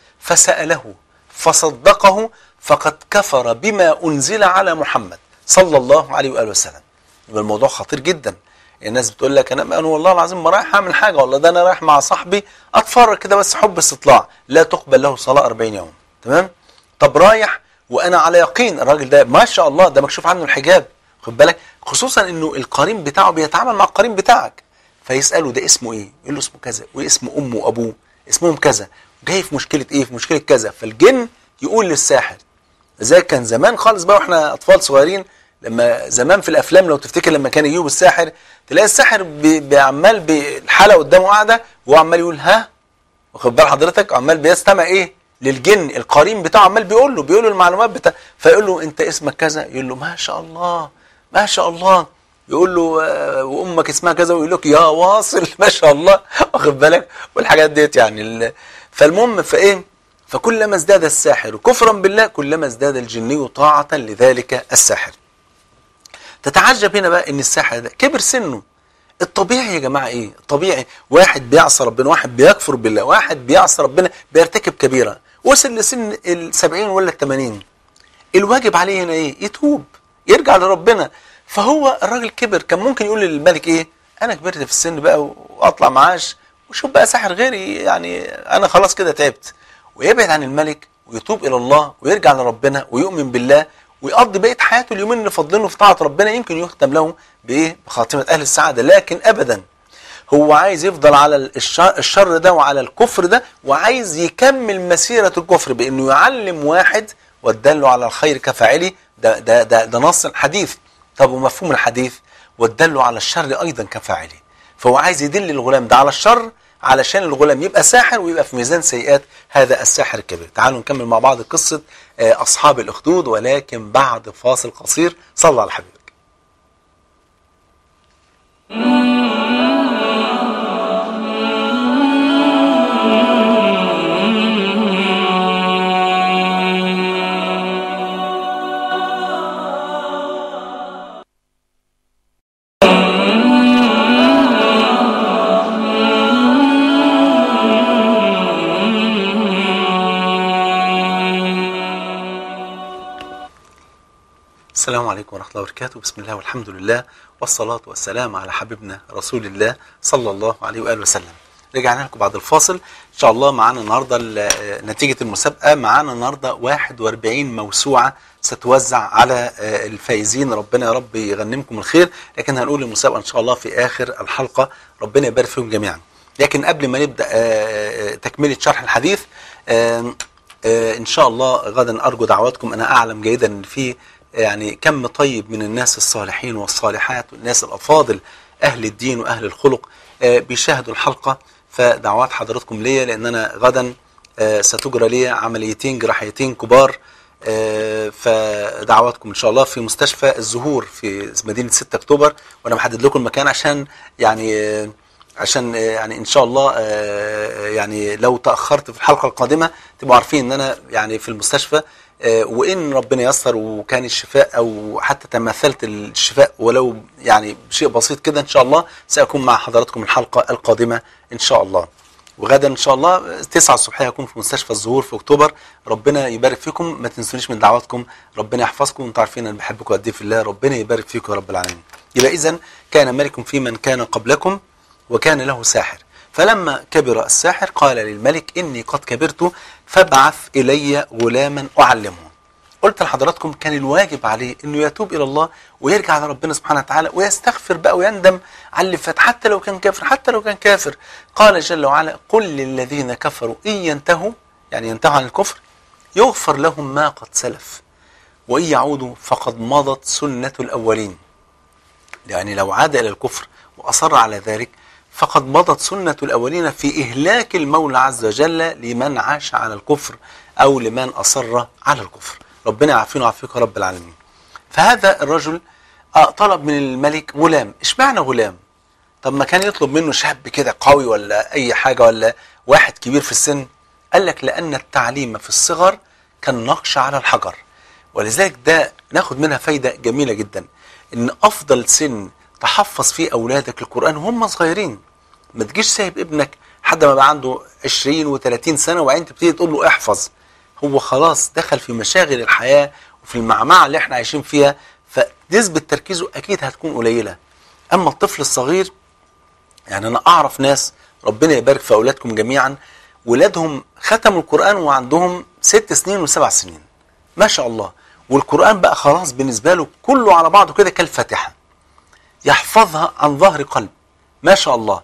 فسأله فصدقه فقد كفر بما أنزل على محمد صلى الله عليه وآله وسلم يبقى الموضوع خطير جدا الناس بتقول لك انا انا والله العظيم ما رايح اعمل حاجه والله ده انا رايح مع صاحبي اتفرج كده بس حب استطلاع لا تقبل له صلاه 40 يوم تمام طب رايح وانا على يقين الراجل ده ما شاء الله ده مكشوف عنه الحجاب خد بالك خصوصا انه القرين بتاعه بيتعامل مع القرين بتاعك فيساله ده اسمه ايه يقول له اسمه كذا واسم امه وابوه اسمهم كذا جاي في مشكله ايه في مشكله كذا فالجن يقول للساحر زي كان زمان خالص بقى واحنا اطفال صغيرين لما زمان في الافلام لو تفتكر لما كان يجيبوا الساحر تلاقي الساحر بي- بيعمال بالحلقه قدامه قاعده وهو عمال يقول ها واخد بال حضرتك عمال بيستمع ايه للجن القرين بتاعه عمال بيقول له بيقول له المعلومات بتاع فيقول له انت اسمك كذا يقول له ما شاء الله ما شاء الله يقول له آه، وامك اسمها كذا ويقول لك يا واصل ما شاء الله واخد بالك والحاجات ديت يعني ال- فالمهم فايه فكلما ازداد الساحر كفرا بالله كلما ازداد الجني طاعة لذلك الساحر تتعجب هنا بقى ان الساحر ده كبر سنه الطبيعي يا جماعه ايه الطبيعي واحد بيعصى ربنا واحد بيكفر بالله واحد بيعصى ربنا بيرتكب كبيره وصل لسن ال 70 ولا ال 80 الواجب عليه هنا ايه يتوب يرجع لربنا فهو الراجل كبر كان ممكن يقول للملك ايه انا كبرت في السن بقى واطلع معاش وشوف بقى ساحر غيري يعني انا خلاص كده تعبت ويبعد عن الملك ويتوب الى الله ويرجع لربنا ويؤمن بالله ويقضي بقيه حياته اليومين اللي فاضلينه في طاعه ربنا يمكن يختم له بايه بخاتمه اهل السعاده لكن ابدا هو عايز يفضل على الشر, الشر ده وعلى الكفر ده وعايز يكمل مسيره الكفر بانه يعلم واحد والدل على الخير كفاعله ده ده ده, ده نص الحديث طب ومفهوم الحديث والدل على الشر ايضا كفاعله فهو عايز يدل الغلام ده على الشر علشان الغلام يبقى ساحر ويبقى في ميزان سيئات هذا الساحر الكبير تعالوا نكمل مع بعض قصة آه، أصحاب الأخدود ولكن بعد فاصل قصير صلى على حبيبك السلام عليكم ورحمة الله وبركاته بسم الله والحمد لله والصلاة والسلام على حبيبنا رسول الله صلى الله عليه وآله وسلم رجعنا لكم بعد الفاصل إن شاء الله معانا النهاردة ال- نتيجة المسابقة معانا النهاردة 41 موسوعة ستوزع على آه، الفائزين ربنا يا رب يغنمكم الخير لكن هنقول المسابقة إن شاء الله في آخر الحلقة ربنا يبارك فيهم جميعا لكن قبل ما نبدأ آه، آه، تكملة شرح الحديث آه، آه، ان شاء الله غدا ارجو دعواتكم انا اعلم جيدا ان في يعني كم طيب من الناس الصالحين والصالحات والناس الافاضل اهل الدين واهل الخلق آه، بيشاهدوا الحلقه فدعوات حضراتكم ليا لان انا غدا آه، ستجرى لي عمليتين جراحيتين كبار آه، فدعواتكم ان شاء الله في مستشفى الزهور في مدينه 6 اكتوبر وانا محدد لكم المكان عشان يعني آه، عشان آه، يعني ان شاء الله آه، يعني لو تاخرت في الحلقه القادمه تبقوا عارفين ان انا يعني في المستشفى آه، وان ربنا يسر وكان الشفاء او حتى تمثلت الشفاء ولو يعني بشيء بسيط كده ان شاء الله ساكون مع حضراتكم الحلقه القادمه ان شاء الله وغدا ان شاء الله 9 الصبح هكون في مستشفى الزهور في اكتوبر ربنا يبارك فيكم ما تنسونيش من دعواتكم ربنا يحفظكم وانتم عارفين انا بحبكم قد ايه في الله ربنا يبارك فيكم يا رب العالمين يبقى اذا كان ملك في من كان قبلكم وكان له ساحر فلما كبر الساحر قال للملك إني قد كبرت فابعث إلي غلاما أعلمه قلت لحضراتكم كان الواجب عليه انه يتوب الى الله ويرجع لربنا سبحانه وتعالى ويستغفر بقى ويندم على اللي فات حتى لو كان كافر حتى لو كان كافر قال جل وعلا قل للذين كفروا ان ينتهوا يعني ينتهوا عن الكفر يغفر لهم ما قد سلف وان يعودوا فقد مضت سنه الاولين يعني لو عاد الى الكفر واصر على ذلك فقد مضت سنه الاولين في اهلاك المولى عز وجل لمن عاش على الكفر او لمن اصر على الكفر ربنا يعافينا ويعافيك يا رب العالمين فهذا الرجل طلب من الملك غلام اشمعنى غلام طب ما كان يطلب منه شاب كده قوي ولا اي حاجه ولا واحد كبير في السن قال لك لان التعليم في الصغر كالنقش على الحجر ولذلك ده ناخد منها فايده جميله جدا ان افضل سن تحفظ فيه اولادك القران وهم صغيرين ما تجيش سايب ابنك حد ما بقى عنده 20 و30 سنه وبعدين تبتدي تقول له احفظ هو خلاص دخل في مشاغل الحياة وفي المعمعة اللي احنا عايشين فيها فنسبة تركيزه أكيد هتكون قليلة أما الطفل الصغير يعني أنا أعرف ناس ربنا يبارك في أولادكم جميعا ولادهم ختموا القرآن وعندهم ست سنين وسبع سنين ما شاء الله والقرآن بقى خلاص بالنسبة له كله على بعضه كده كالفاتحة يحفظها عن ظهر قلب ما شاء الله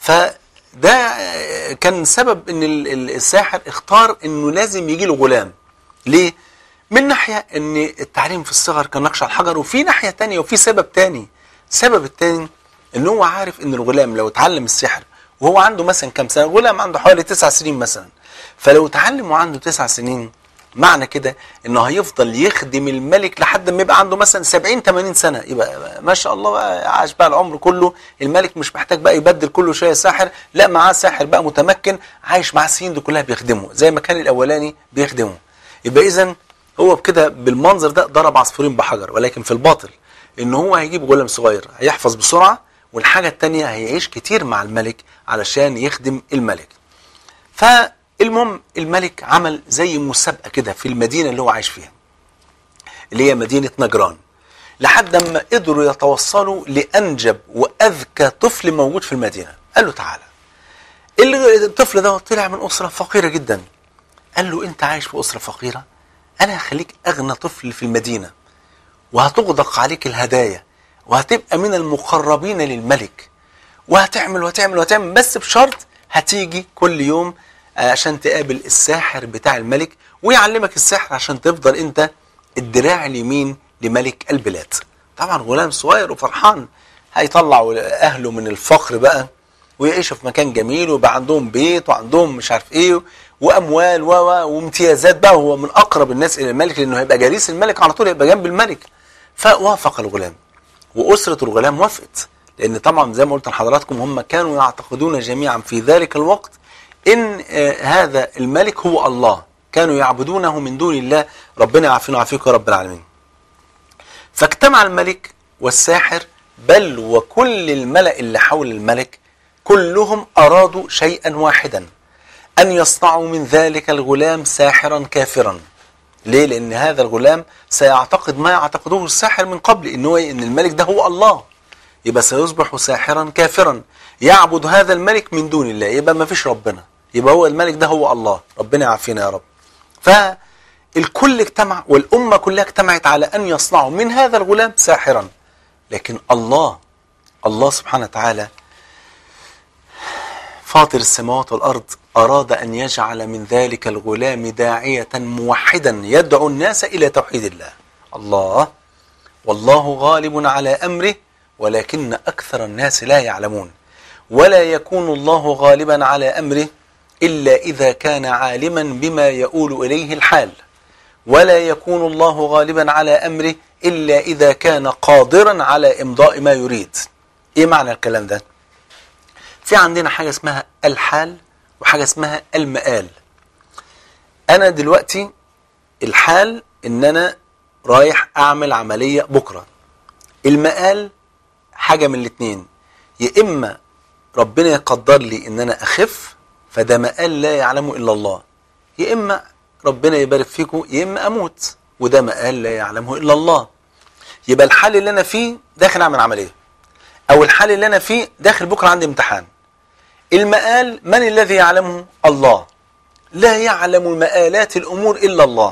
فده كان سبب ان الساحر اختار انه لازم يجي له غلام ليه من ناحية ان التعليم في الصغر كان نقش على الحجر وفي ناحية تانية وفي سبب تاني السبب التاني ان هو عارف ان الغلام لو اتعلم السحر وهو عنده مثلا كام سنة غلام عنده حوالي تسع سنين مثلا فلو اتعلم وعنده تسع سنين معنى كده انه هيفضل يخدم الملك لحد ما يبقى عنده مثلا 70 80 سنه يبقى ما شاء الله بقى عاش بقى العمر كله الملك مش محتاج بقى يبدل كل شويه ساحر لا معاه ساحر بقى متمكن عايش معاه السنين دي كلها بيخدمه زي ما كان الاولاني بيخدمه يبقى اذا هو بكده بالمنظر ده ضرب عصفورين بحجر ولكن في الباطل ان هو هيجيب غلام صغير هيحفظ بسرعه والحاجه الثانيه هيعيش كتير مع الملك علشان يخدم الملك ف المهم الملك عمل زي مسابقة كده في المدينة اللي هو عايش فيها اللي هي مدينة نجران لحد ما قدروا يتوصلوا لأنجب وأذكى طفل موجود في المدينة قال له تعالى الطفل ده طلع من أسرة فقيرة جدا قال له أنت عايش في أسرة فقيرة أنا هخليك أغنى طفل في المدينة وهتغدق عليك الهدايا وهتبقى من المقربين للملك وهتعمل وهتعمل وهتعمل بس بشرط هتيجي كل يوم عشان تقابل الساحر بتاع الملك ويعلمك السحر عشان تفضل انت الدراع اليمين لملك البلاد طبعا غلام صغير وفرحان هيطلع اهله من الفقر بقى ويعيشوا في مكان جميل ويبقى عندهم بيت وعندهم مش عارف ايه واموال و وامتيازات بقى وهو من اقرب الناس الى الملك لانه هيبقى جليس الملك على طول هيبقى جنب الملك فوافق الغلام واسره الغلام وافقت لان طبعا زي ما قلت لحضراتكم هم كانوا يعتقدون جميعا في ذلك الوقت ان هذا الملك هو الله كانوا يعبدونه من دون الله ربنا يعافينا ويعافيك يا رب العالمين فاجتمع الملك والساحر بل وكل الملأ اللي حول الملك كلهم أرادوا شيئا واحدا أن يصنعوا من ذلك الغلام ساحرا كافرا ليه؟ لأن هذا الغلام سيعتقد ما يعتقده الساحر من قبل إن, هو إن الملك ده هو الله يبقى سيصبح ساحرا كافرا يعبد هذا الملك من دون الله يبقى ما فيش ربنا يبقى هو الملك ده هو الله ربنا يعافينا يا رب فالكل اجتمع والأمة كلها اجتمعت على أن يصنعوا من هذا الغلام ساحرا لكن الله الله سبحانه وتعالى فاطر السماوات والأرض أراد أن يجعل من ذلك الغلام داعية موحدا يدعو الناس إلى توحيد الله الله والله غالب على أمره ولكن أكثر الناس لا يعلمون ولا يكون الله غالبا على أمره إلا إذا كان عالما بما يؤول إليه الحال ولا يكون الله غالبا على أمره إلا إذا كان قادرا على إمضاء ما يريد إيه معنى الكلام ده في عندنا حاجة اسمها الحال وحاجة اسمها المآل أنا دلوقتي الحال إن أنا رايح أعمل عملية بكرة المآل حاجة من الاتنين يا إما ربنا يقدر لي إن أنا أخف فده مآل لا يعلمه إلا الله يا إما ربنا يبارك فيكم يا إما أموت وده مآل لا يعلمه إلا الله يبقى الحال اللي أنا فيه داخل أعمل عملية أو الحال اللي أنا فيه داخل بكرة عندي امتحان المآل من الذي يعلمه الله لا يعلم مآلات الأمور إلا الله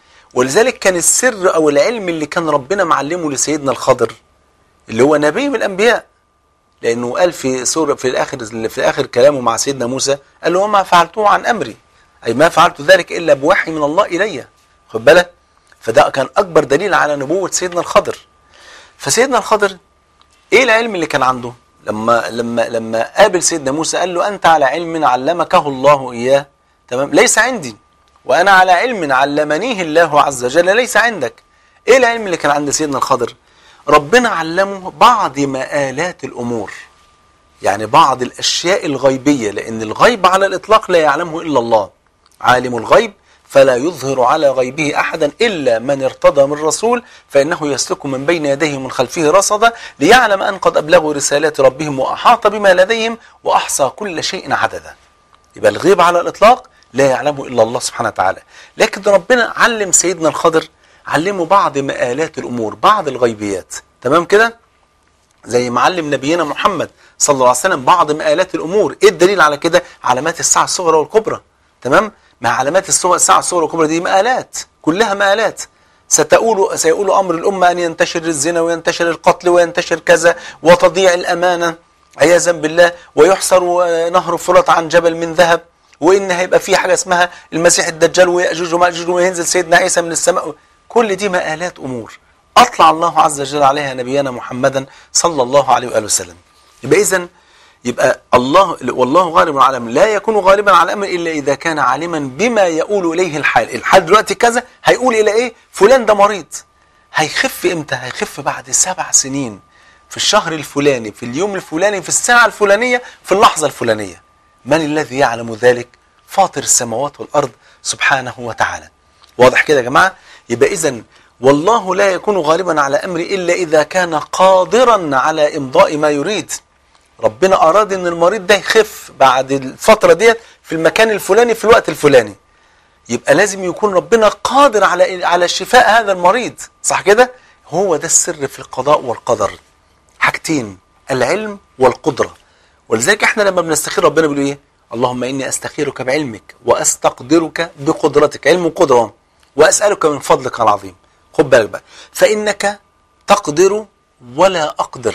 ولذلك كان السر أو العلم اللي كان ربنا معلمه لسيدنا الخضر اللي هو نبي من الأنبياء لأنه قال في سورة في الآخر في آخر كلامه مع سيدنا موسى قال له وما فعلته عن أمري أي ما فعلت ذلك إلا بوحي من الله إلي خد بالك فده كان أكبر دليل على نبوة سيدنا الخضر فسيدنا الخضر إيه العلم اللي كان عنده لما لما لما قابل سيدنا موسى قال له أنت على علم علمكه الله إياه تمام ليس عندي وأنا على علم علمنيه الله عز وجل ليس عندك إيه العلم اللي كان عند سيدنا الخضر ربنا علمه بعض مآلات الأمور يعني بعض الأشياء الغيبية لأن الغيب على الإطلاق لا يعلمه إلا الله عالم الغيب فلا يظهر على غيبه أحدا إلا من ارتضى من رسول فإنه يسلك من بين يديه من خلفه رصدا ليعلم أن قد أبلغوا رسالات ربهم وأحاط بما لديهم وأحصى كل شيء عددا يبقى الغيب على الإطلاق لا يعلمه إلا الله سبحانه وتعالى لكن ربنا علم سيدنا الخضر علمه بعض مآلات الأمور بعض الغيبيات تمام كده زي ما علم نبينا محمد صلى الله عليه وسلم بعض مآلات الأمور إيه الدليل على كده علامات الساعة الصغرى والكبرى تمام مع علامات الساعة الصغرى والكبرى دي مآلات كلها مآلات ستقول سيقول أمر الأمة أن ينتشر الزنا وينتشر القتل وينتشر كذا وتضيع الأمانة عياذا بالله ويحصر نهر فرات عن جبل من ذهب وإن هيبقى في حاجة اسمها المسيح الدجال ويأجوج ومأجوج وينزل سيدنا عيسى من السماء كل دي مآلات أمور أطلع الله عز وجل عليها نبينا محمدا صلى الله عليه وآله وسلم يبقى إذن يبقى الله والله غالب على الامر لا يكون غالبا على الامر الا اذا كان عالما بما يؤول اليه الحال الحال دلوقتي كذا هيقول الى ايه فلان ده مريض هيخف امتى هيخف بعد سبع سنين في الشهر الفلاني في اليوم الفلاني في الساعه الفلانيه في اللحظه الفلانيه من الذي يعلم ذلك فاطر السماوات والارض سبحانه وتعالى واضح كده يا جماعه يبقى اذا والله لا يكون غالبا على امره الا اذا كان قادرا على امضاء ما يريد ربنا أراد أن المريض ده يخف بعد الفترة ديت في المكان الفلاني في الوقت الفلاني يبقى لازم يكون ربنا قادر على على شفاء هذا المريض صح كده هو ده السر في القضاء والقدر حاجتين العلم والقدرة ولذلك احنا لما بنستخير ربنا بيقول ايه اللهم اني استخيرك بعلمك واستقدرك بقدرتك علم وقدرة واسالك من فضلك العظيم خد بالك بقى فانك تقدر ولا اقدر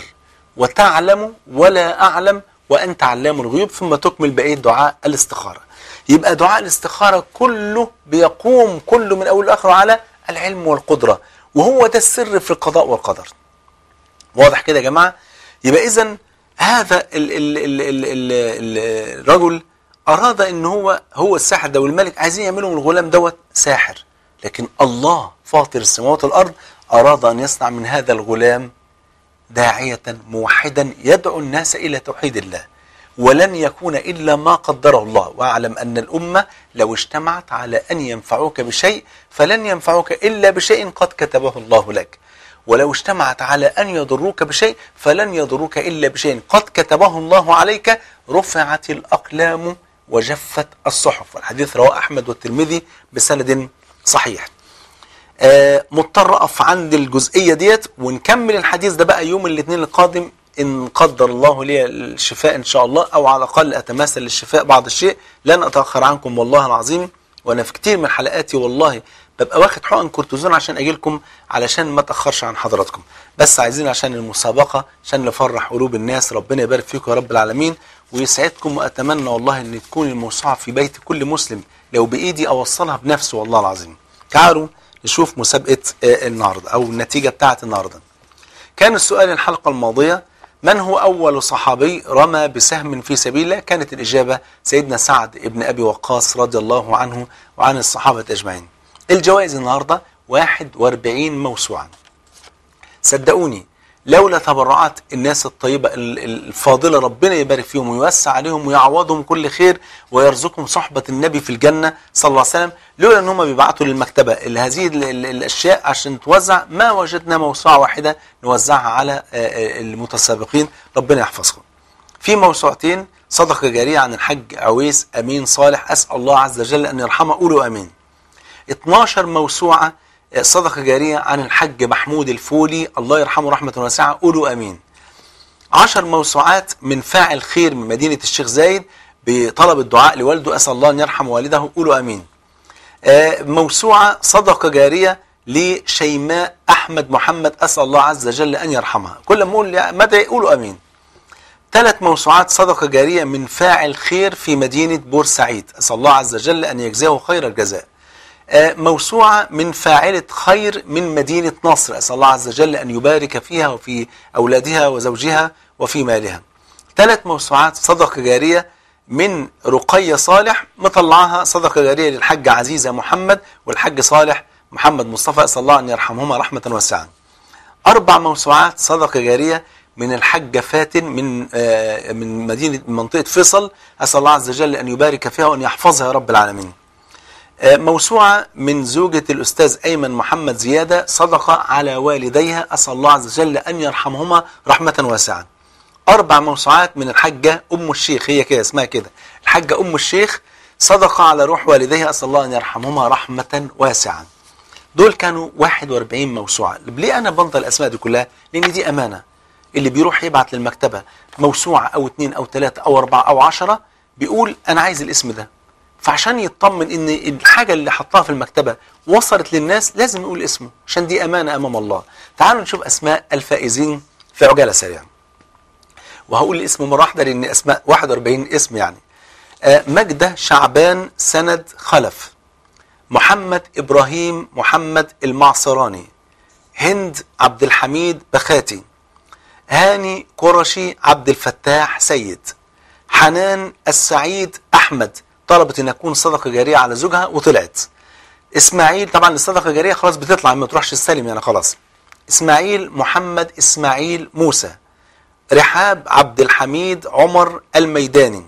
وتعلم ولا أعلم وأنت علام الغيوب ثم تكمل بقية دعاء الاستخارة يبقى دعاء الاستخارة كله بيقوم كله من أول لآخره على العلم والقدرة وهو ده السر في القضاء والقدر واضح كده يا جماعة يبقى إذا هذا ال ال ال ال ال الرجل أراد أن هو هو الساحر ده والملك عايزين يعملوا من الغلام دوت ساحر لكن الله فاطر السماوات والأرض أراد أن يصنع من هذا الغلام داعية موحدا يدعو الناس إلى توحيد الله ولن يكون إلا ما قدره الله واعلم أن الأمة لو اجتمعت على أن ينفعوك بشيء فلن ينفعوك إلا بشيء قد كتبه الله لك ولو اجتمعت على أن يضروك بشيء فلن يضروك إلا بشيء قد كتبه الله عليك رفعت الأقلام وجفت الصحف والحديث رواه أحمد والترمذي بسند صحيح آه مضطر اقف عند الجزئيه ديت ونكمل الحديث ده بقى يوم الاثنين القادم ان قدر الله لي الشفاء ان شاء الله او على الاقل اتماثل للشفاء بعض الشيء لن اتاخر عنكم والله العظيم وانا في كتير من حلقاتي والله ببقى واخد حقن كورتيزون عشان اجي لكم علشان ما اتاخرش عن حضراتكم بس عايزين عشان المسابقه عشان نفرح قلوب الناس ربنا يبارك فيكم يا رب العالمين ويسعدكم واتمنى والله ان تكون الموسوعه في بيت كل مسلم لو بايدي اوصلها بنفسه والله العظيم تعالوا نشوف مسابقة النهاردة أو النتيجة بتاعة النهاردة كان السؤال الحلقة الماضية من هو أول صحابي رمى بسهم في سبيل الله كانت الإجابة سيدنا سعد ابن أبي وقاص رضي الله عنه وعن الصحابة أجمعين الجوائز النهاردة 41 موسوعة صدقوني لولا تبرعات الناس الطيبة الفاضلة ربنا يبارك فيهم ويوسع عليهم ويعوضهم كل خير ويرزقهم صحبة النبي في الجنة صلى الله عليه وسلم لولا ان هم بيبعتوا للمكتبة هذه الاشياء عشان توزع ما وجدنا موسوعة واحدة نوزعها على المتسابقين ربنا يحفظهم في موسوعتين صدقة جارية عن الحج عويس أمين صالح أسأل الله عز وجل أن يرحمه قولوا أمين 12 موسوعة صدقة جارية عن الحج محمود الفولي الله يرحمه رحمة واسعة قولوا أمين عشر موسوعات من فاعل خير من مدينة الشيخ زايد بطلب الدعاء لوالده أسأل الله أن يرحم والده قولوا أمين آه، موسوعة صدقة جارية لشيماء أحمد محمد أسأل الله عز وجل أن يرحمها كل ما أقول يا مدعي قولوا أمين ثلاث موسوعات صدقة جارية من فاعل خير في مدينة بورسعيد أسأل الله عز وجل أن يجزاه خير الجزاء آه، موسوعة من فاعلة خير من مدينة نصر أسأل الله عز وجل أن يبارك فيها وفي أولادها وزوجها وفي مالها ثلاث موسوعات صدقة جارية من رقية صالح مطلعها صدقة جارية للحاج عزيزة محمد والحاج صالح محمد مصطفى أسأل الله أن يرحمهما رحمة واسعة أربع موسوعات صدقة جارية من الحاجة فاتن من آه، من مدينة من منطقة فيصل أسأل الله عز وجل أن يبارك فيها وأن يحفظها يا رب العالمين آه، موسوعة من زوجة الأستاذ أيمن محمد زيادة صدقة على والديها أسأل الله عز وجل أن يرحمهما رحمة واسعة أربع موسوعات من الحاجة أم الشيخ هي كده اسمها كده الحاجة أم الشيخ صدقة على روح والديها أسأل الله أن يرحمهما رحمة واسعة دول كانوا 41 موسوعة ليه أنا بنطق الأسماء دي كلها لأن دي أمانة اللي بيروح يبعت للمكتبة موسوعة أو اتنين أو تلاتة أو أربعة أو عشرة بيقول أنا عايز الاسم ده فعشان يطمن ان الحاجة اللي حطها في المكتبة وصلت للناس لازم يقول اسمه عشان دي امانة امام الله تعالوا نشوف اسماء الفائزين في عجالة سريعة وهقول الاسم مرة واحدة لان اسماء 41 اسم يعني آه، مجدة شعبان سند خلف محمد ابراهيم محمد المعصراني هند عبد الحميد بخاتي هاني قرشي عبد الفتاح سيد حنان السعيد احمد طلبت ان تكون صدقه جاريه على زوجها وطلعت اسماعيل طبعا الصدقه الجاريه خلاص بتطلع ما تروحش السلم يعني خلاص اسماعيل محمد اسماعيل موسى رحاب عبد الحميد عمر الميداني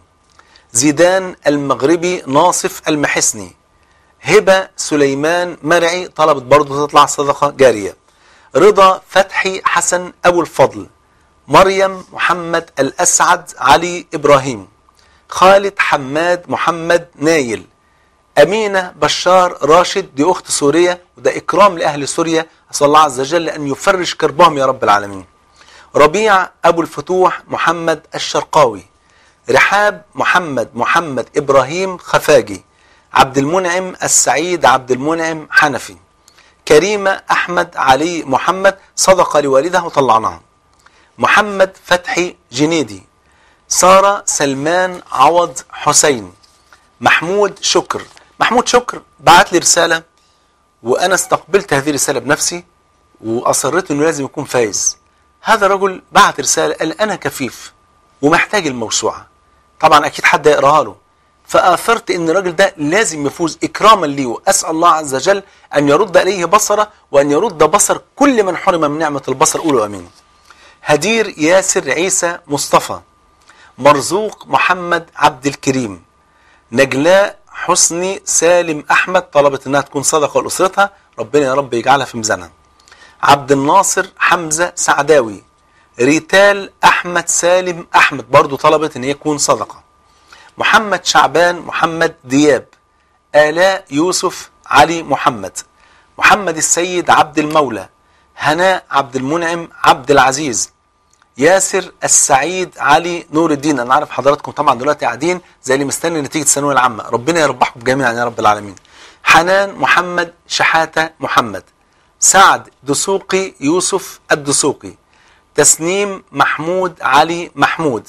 زيدان المغربي ناصف المحسني هبة سليمان مرعي طلبت برضه تطلع صدقة جارية رضا فتحي حسن أبو الفضل مريم محمد الأسعد علي إبراهيم خالد حماد محمد نايل أمينة بشار راشد دي أخت سورية وده إكرام لأهل سوريا أسأل الله عز وجل أن يفرج كربهم يا رب العالمين ربيع أبو الفتوح محمد الشرقاوي رحاب محمد محمد إبراهيم خفاجي عبد المنعم السعيد عبد المنعم حنفي كريمة أحمد علي محمد صدقة لوالدها وطلعناها محمد فتحي جنيدي سارة سلمان عوض حسين محمود شكر محمود شكر بعت لي رسالة وأنا استقبلت هذه الرسالة بنفسي وأصريت أنه لازم يكون فايز هذا الرجل بعت رسالة قال أنا كفيف ومحتاج الموسوعة طبعا أكيد حد يقراها له فآثرت أن الراجل ده لازم يفوز إكراما لي وأسأل الله عز وجل أن يرد إليه بصره وأن يرد بصر كل من حرم من نعمة البصر قولوا أمين هدير ياسر عيسى مصطفى مرزوق محمد عبد الكريم نجلاء حسني سالم أحمد طلبت أنها تكون صدقة لأسرتها ربنا يا رب يجعلها في ميزانها عبد الناصر حمزة سعداوي ريتال أحمد سالم أحمد برضو طلبت أن يكون صدقة محمد شعبان محمد دياب آلاء يوسف علي محمد محمد السيد عبد المولى هناء عبد المنعم عبد العزيز ياسر السعيد علي نور الدين انا عارف حضراتكم طبعا دلوقتي قاعدين زي اللي مستني نتيجه الثانويه العامه ربنا يربحكم جميعا يا رب العالمين حنان محمد شحاته محمد سعد دسوقي يوسف الدسوقي تسنيم محمود علي محمود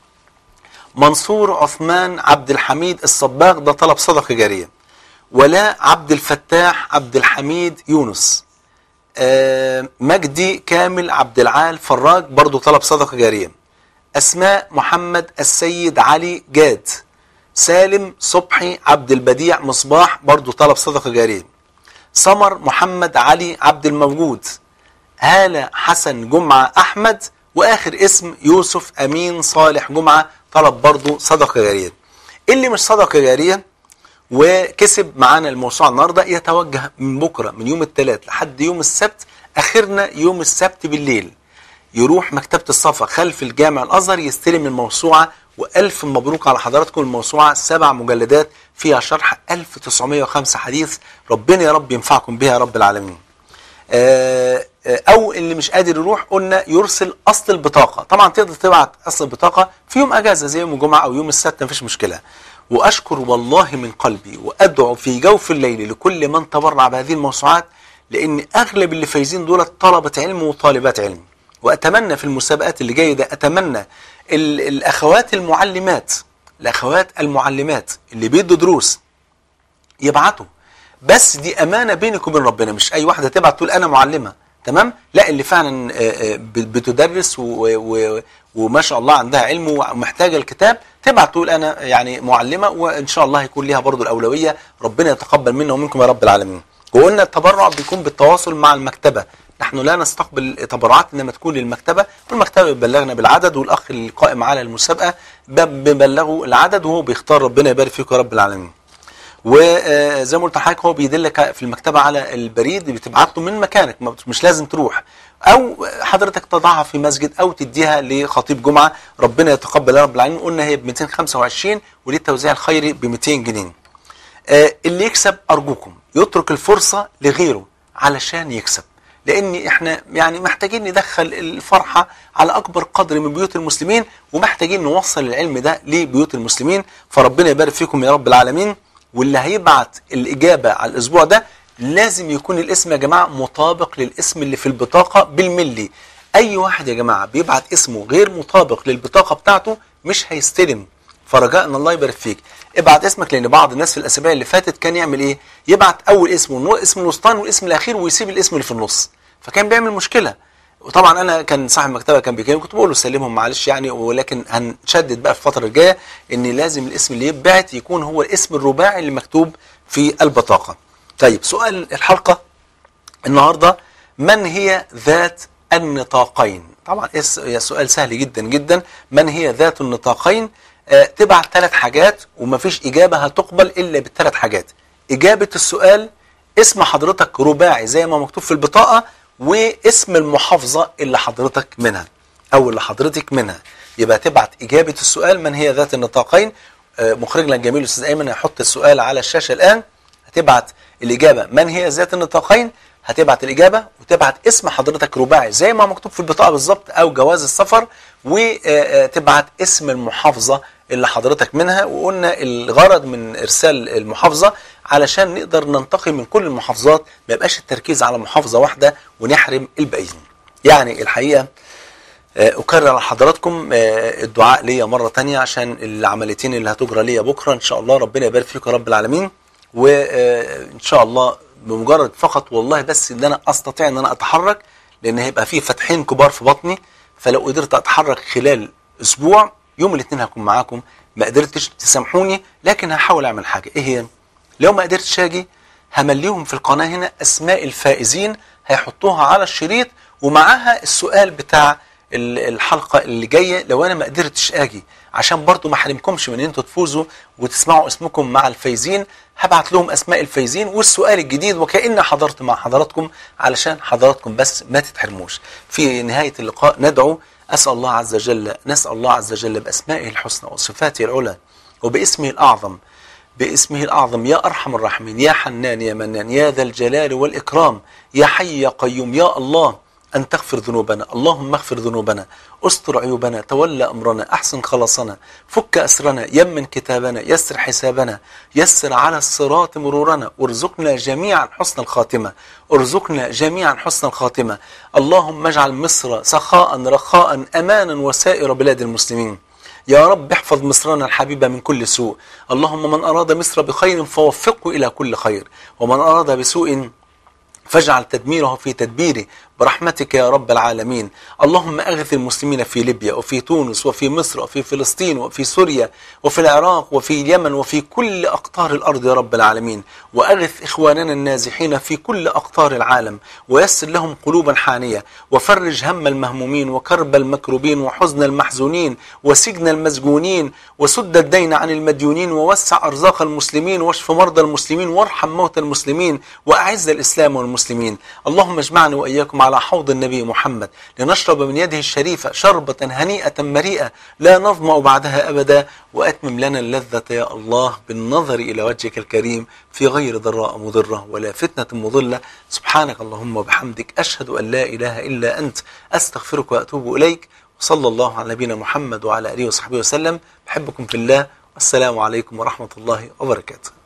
منصور عثمان عبد الحميد الصباغ ده طلب صدقه جاريه ولاء عبد الفتاح عبد الحميد يونس آه، مجدي كامل عبد العال فراج برضو طلب صدقة جارية أسماء محمد السيد علي جاد سالم صبحي عبد البديع مصباح برضو طلب صدقة جارية سمر محمد علي عبد الموجود هالة حسن جمعة أحمد وآخر اسم يوسف أمين صالح جمعة طلب برضو صدقة جارية اللي مش صدقة جارية وكسب معانا الموسوعة النهاردة يتوجه من بكرة من يوم الثلاث لحد يوم السبت آخرنا يوم السبت بالليل يروح مكتبة الصفا خلف الجامع الأزهر يستلم الموسوعة وألف مبروك على حضراتكم الموسوعة سبع مجلدات فيها شرح 1905 حديث ربنا يا رب ينفعكم بها يا رب العالمين آه، آه، او اللي مش قادر يروح قلنا يرسل اصل البطاقه طبعا تقدر تبعت اصل البطاقه في يوم اجازه زي يوم الجمعه او يوم السبت مفيش مشكله واشكر والله من قلبي وادعو في جوف الليل لكل من تبرع بهذه الموسوعات لان اغلب اللي فايزين دول طلبه علم وطالبات علم واتمنى في المسابقات اللي جايه ده اتمنى ال- الاخوات المعلمات الاخوات المعلمات اللي بيدوا دروس يبعتوا بس دي امانه بينك وبين ربنا مش اي واحده تبعت تقول انا معلمه تمام لا اللي فعلا آه، آه، ب- بتدرس و- و- وما شاء الله عندها علم ومحتاجه الكتاب تبعت تقول انا يعني معلمه وان شاء الله هيكون ليها برضو الاولويه ربنا يتقبل منا ومنكم يا رب العالمين وقلنا التبرع بيكون بالتواصل مع المكتبه نحن لا نستقبل تبرعات انما تكون للمكتبه والمكتبه بتبلغنا بالعدد والاخ القائم على المسابقه ب- بيبلغه العدد وهو بيختار ربنا يبارك فيكم يا رب العالمين وزي ما قلت لحضرتك هو بيدلك في المكتبه على البريد بتبعت له من مكانك ما- مش لازم تروح او حضرتك تضعها في مسجد او تديها لخطيب جمعه ربنا يتقبل يا رب العالمين قلنا هي ب 225 وليه التوزيع الخيري ب 200 جنيه آه، اللي يكسب ارجوكم يترك الفرصه لغيره علشان يكسب لان احنا يعني محتاجين ندخل الفرحه على اكبر قدر من بيوت المسلمين ومحتاجين نوصل العلم ده لبيوت المسلمين فربنا يبارك فيكم يا رب العالمين واللي هيبعت الاجابه على الاسبوع ده لازم يكون الاسم يا جماعه مطابق للاسم اللي في البطاقه بالملي اي واحد يا جماعه بيبعت اسمه غير مطابق للبطاقه بتاعته مش هيستلم فرجاء ان الله يبارك فيك ابعت اسمك لان بعض الناس في الاسابيع اللي فاتت كان يعمل ايه يبعت اول اسم واسم الوسطاني والاسم الاخير ويسيب الاسم اللي في النص فكان بيعمل مشكله وطبعا انا كان صاحب المكتبه كان بيكلمني كنت بقول له سلمهم معلش يعني ولكن هنشدد بقى في الفتره الجايه ان لازم الاسم اللي يتبعت يكون هو الاسم الرباعي اللي مكتوب في البطاقه طيب سؤال الحلقه النهارده من هي ذات النطاقين طبعا اس- يا سؤال سهل جدا جدا من هي ذات النطاقين آه تبعت ثلاث حاجات ومفيش اجابه هتقبل الا بالثلاث حاجات اجابه السؤال اسم حضرتك رباعي زي ما مكتوب في البطاقه واسم المحافظه اللي حضرتك منها او اللي حضرتك منها يبقى تبعت اجابه السؤال من هي ذات النطاقين آه مخرجنا الجميل الاستاذ ايمن هيحط السؤال على الشاشه الان هتبعت الإجابة من هي ذات النطاقين هتبعت الإجابة وتبعت اسم حضرتك رباعي زي ما مكتوب في البطاقة بالظبط أو جواز السفر وتبعت اسم المحافظة اللي حضرتك منها وقلنا الغرض من إرسال المحافظة علشان نقدر ننتقي من كل المحافظات ما يبقاش التركيز على محافظة واحدة ونحرم الباقيين يعني الحقيقة آه، أكرر على حضراتكم آه، الدعاء ليا مرة تانية عشان العمليتين اللي هتجرى ليا بكرة إن شاء الله ربنا يبارك فيكم يا رب العالمين وإن شاء الله بمجرد فقط والله بس إن أنا أستطيع إن أنا أتحرك لأن هيبقى في فتحين كبار في بطني فلو قدرت أتحرك خلال أسبوع يوم الاثنين هكون معاكم ما قدرتش تسامحوني لكن هحاول أعمل حاجة إيه هي؟ لو ما قدرتش أجي همليهم في القناة هنا أسماء الفائزين هيحطوها على الشريط ومعاها السؤال بتاع ال- الحلقة اللي جاية لو أنا ما قدرتش أجي عشان برضو ما احرمكمش من ان انتوا تفوزوا وتسمعوا اسمكم مع الفايزين هبعت لهم اسماء الفايزين والسؤال الجديد وكأن حضرت مع حضراتكم علشان حضراتكم بس ما تتحرموش في نهاية اللقاء ندعو أسأل الله عز وجل نسأل الله عز وجل بأسمائه الحسنى وصفاته العلى وباسمه الأعظم باسمه الأعظم يا أرحم الراحمين يا حنان يا منان يا ذا الجلال والإكرام يا حي يا قيوم يا الله أن تغفر ذنوبنا اللهم اغفر ذنوبنا استر عيوبنا تولى أمرنا أحسن خلاصنا فك أسرنا يمن كتابنا يسر حسابنا يسر على الصراط مرورنا وارزقنا جميعا حسن الخاتمة ارزقنا جميعا حسن الخاتمة اللهم اجعل مصر سخاء رخاء أمانا وسائر بلاد المسلمين يا رب احفظ مصرنا الحبيبة من كل سوء اللهم من أراد مصر بخير فوفقه إلى كل خير ومن أراد بسوء فاجعل تدميره في تدبيره برحمتك يا رب العالمين اللهم أغث المسلمين في ليبيا وفي تونس وفي مصر وفي فلسطين وفي سوريا وفي العراق وفي اليمن وفي كل أقطار الأرض يا رب العالمين وأغث إخواننا النازحين في كل أقطار العالم ويسر لهم قلوبا حانية وفرج هم المهمومين وكرب المكروبين وحزن المحزونين وسجن المسجونين وسد الدين عن المديونين ووسع أرزاق المسلمين واشف مرضى المسلمين وارحم موتى المسلمين وأعز الإسلام والمسلمين اللهم اجمعنا وإياكم على حوض النبي محمد لنشرب من يده الشريفة شربة هنيئة مريئة لا نظمأ بعدها أبدا وأتمم لنا اللذة يا الله بالنظر إلى وجهك الكريم في غير ضراء مضرة ولا فتنة مضلة سبحانك اللهم وبحمدك أشهد أن لا إله إلا أنت أستغفرك وأتوب إليك وصلى الله على نبينا محمد وعلى آله وصحبه وسلم بحبكم في الله والسلام عليكم ورحمة الله وبركاته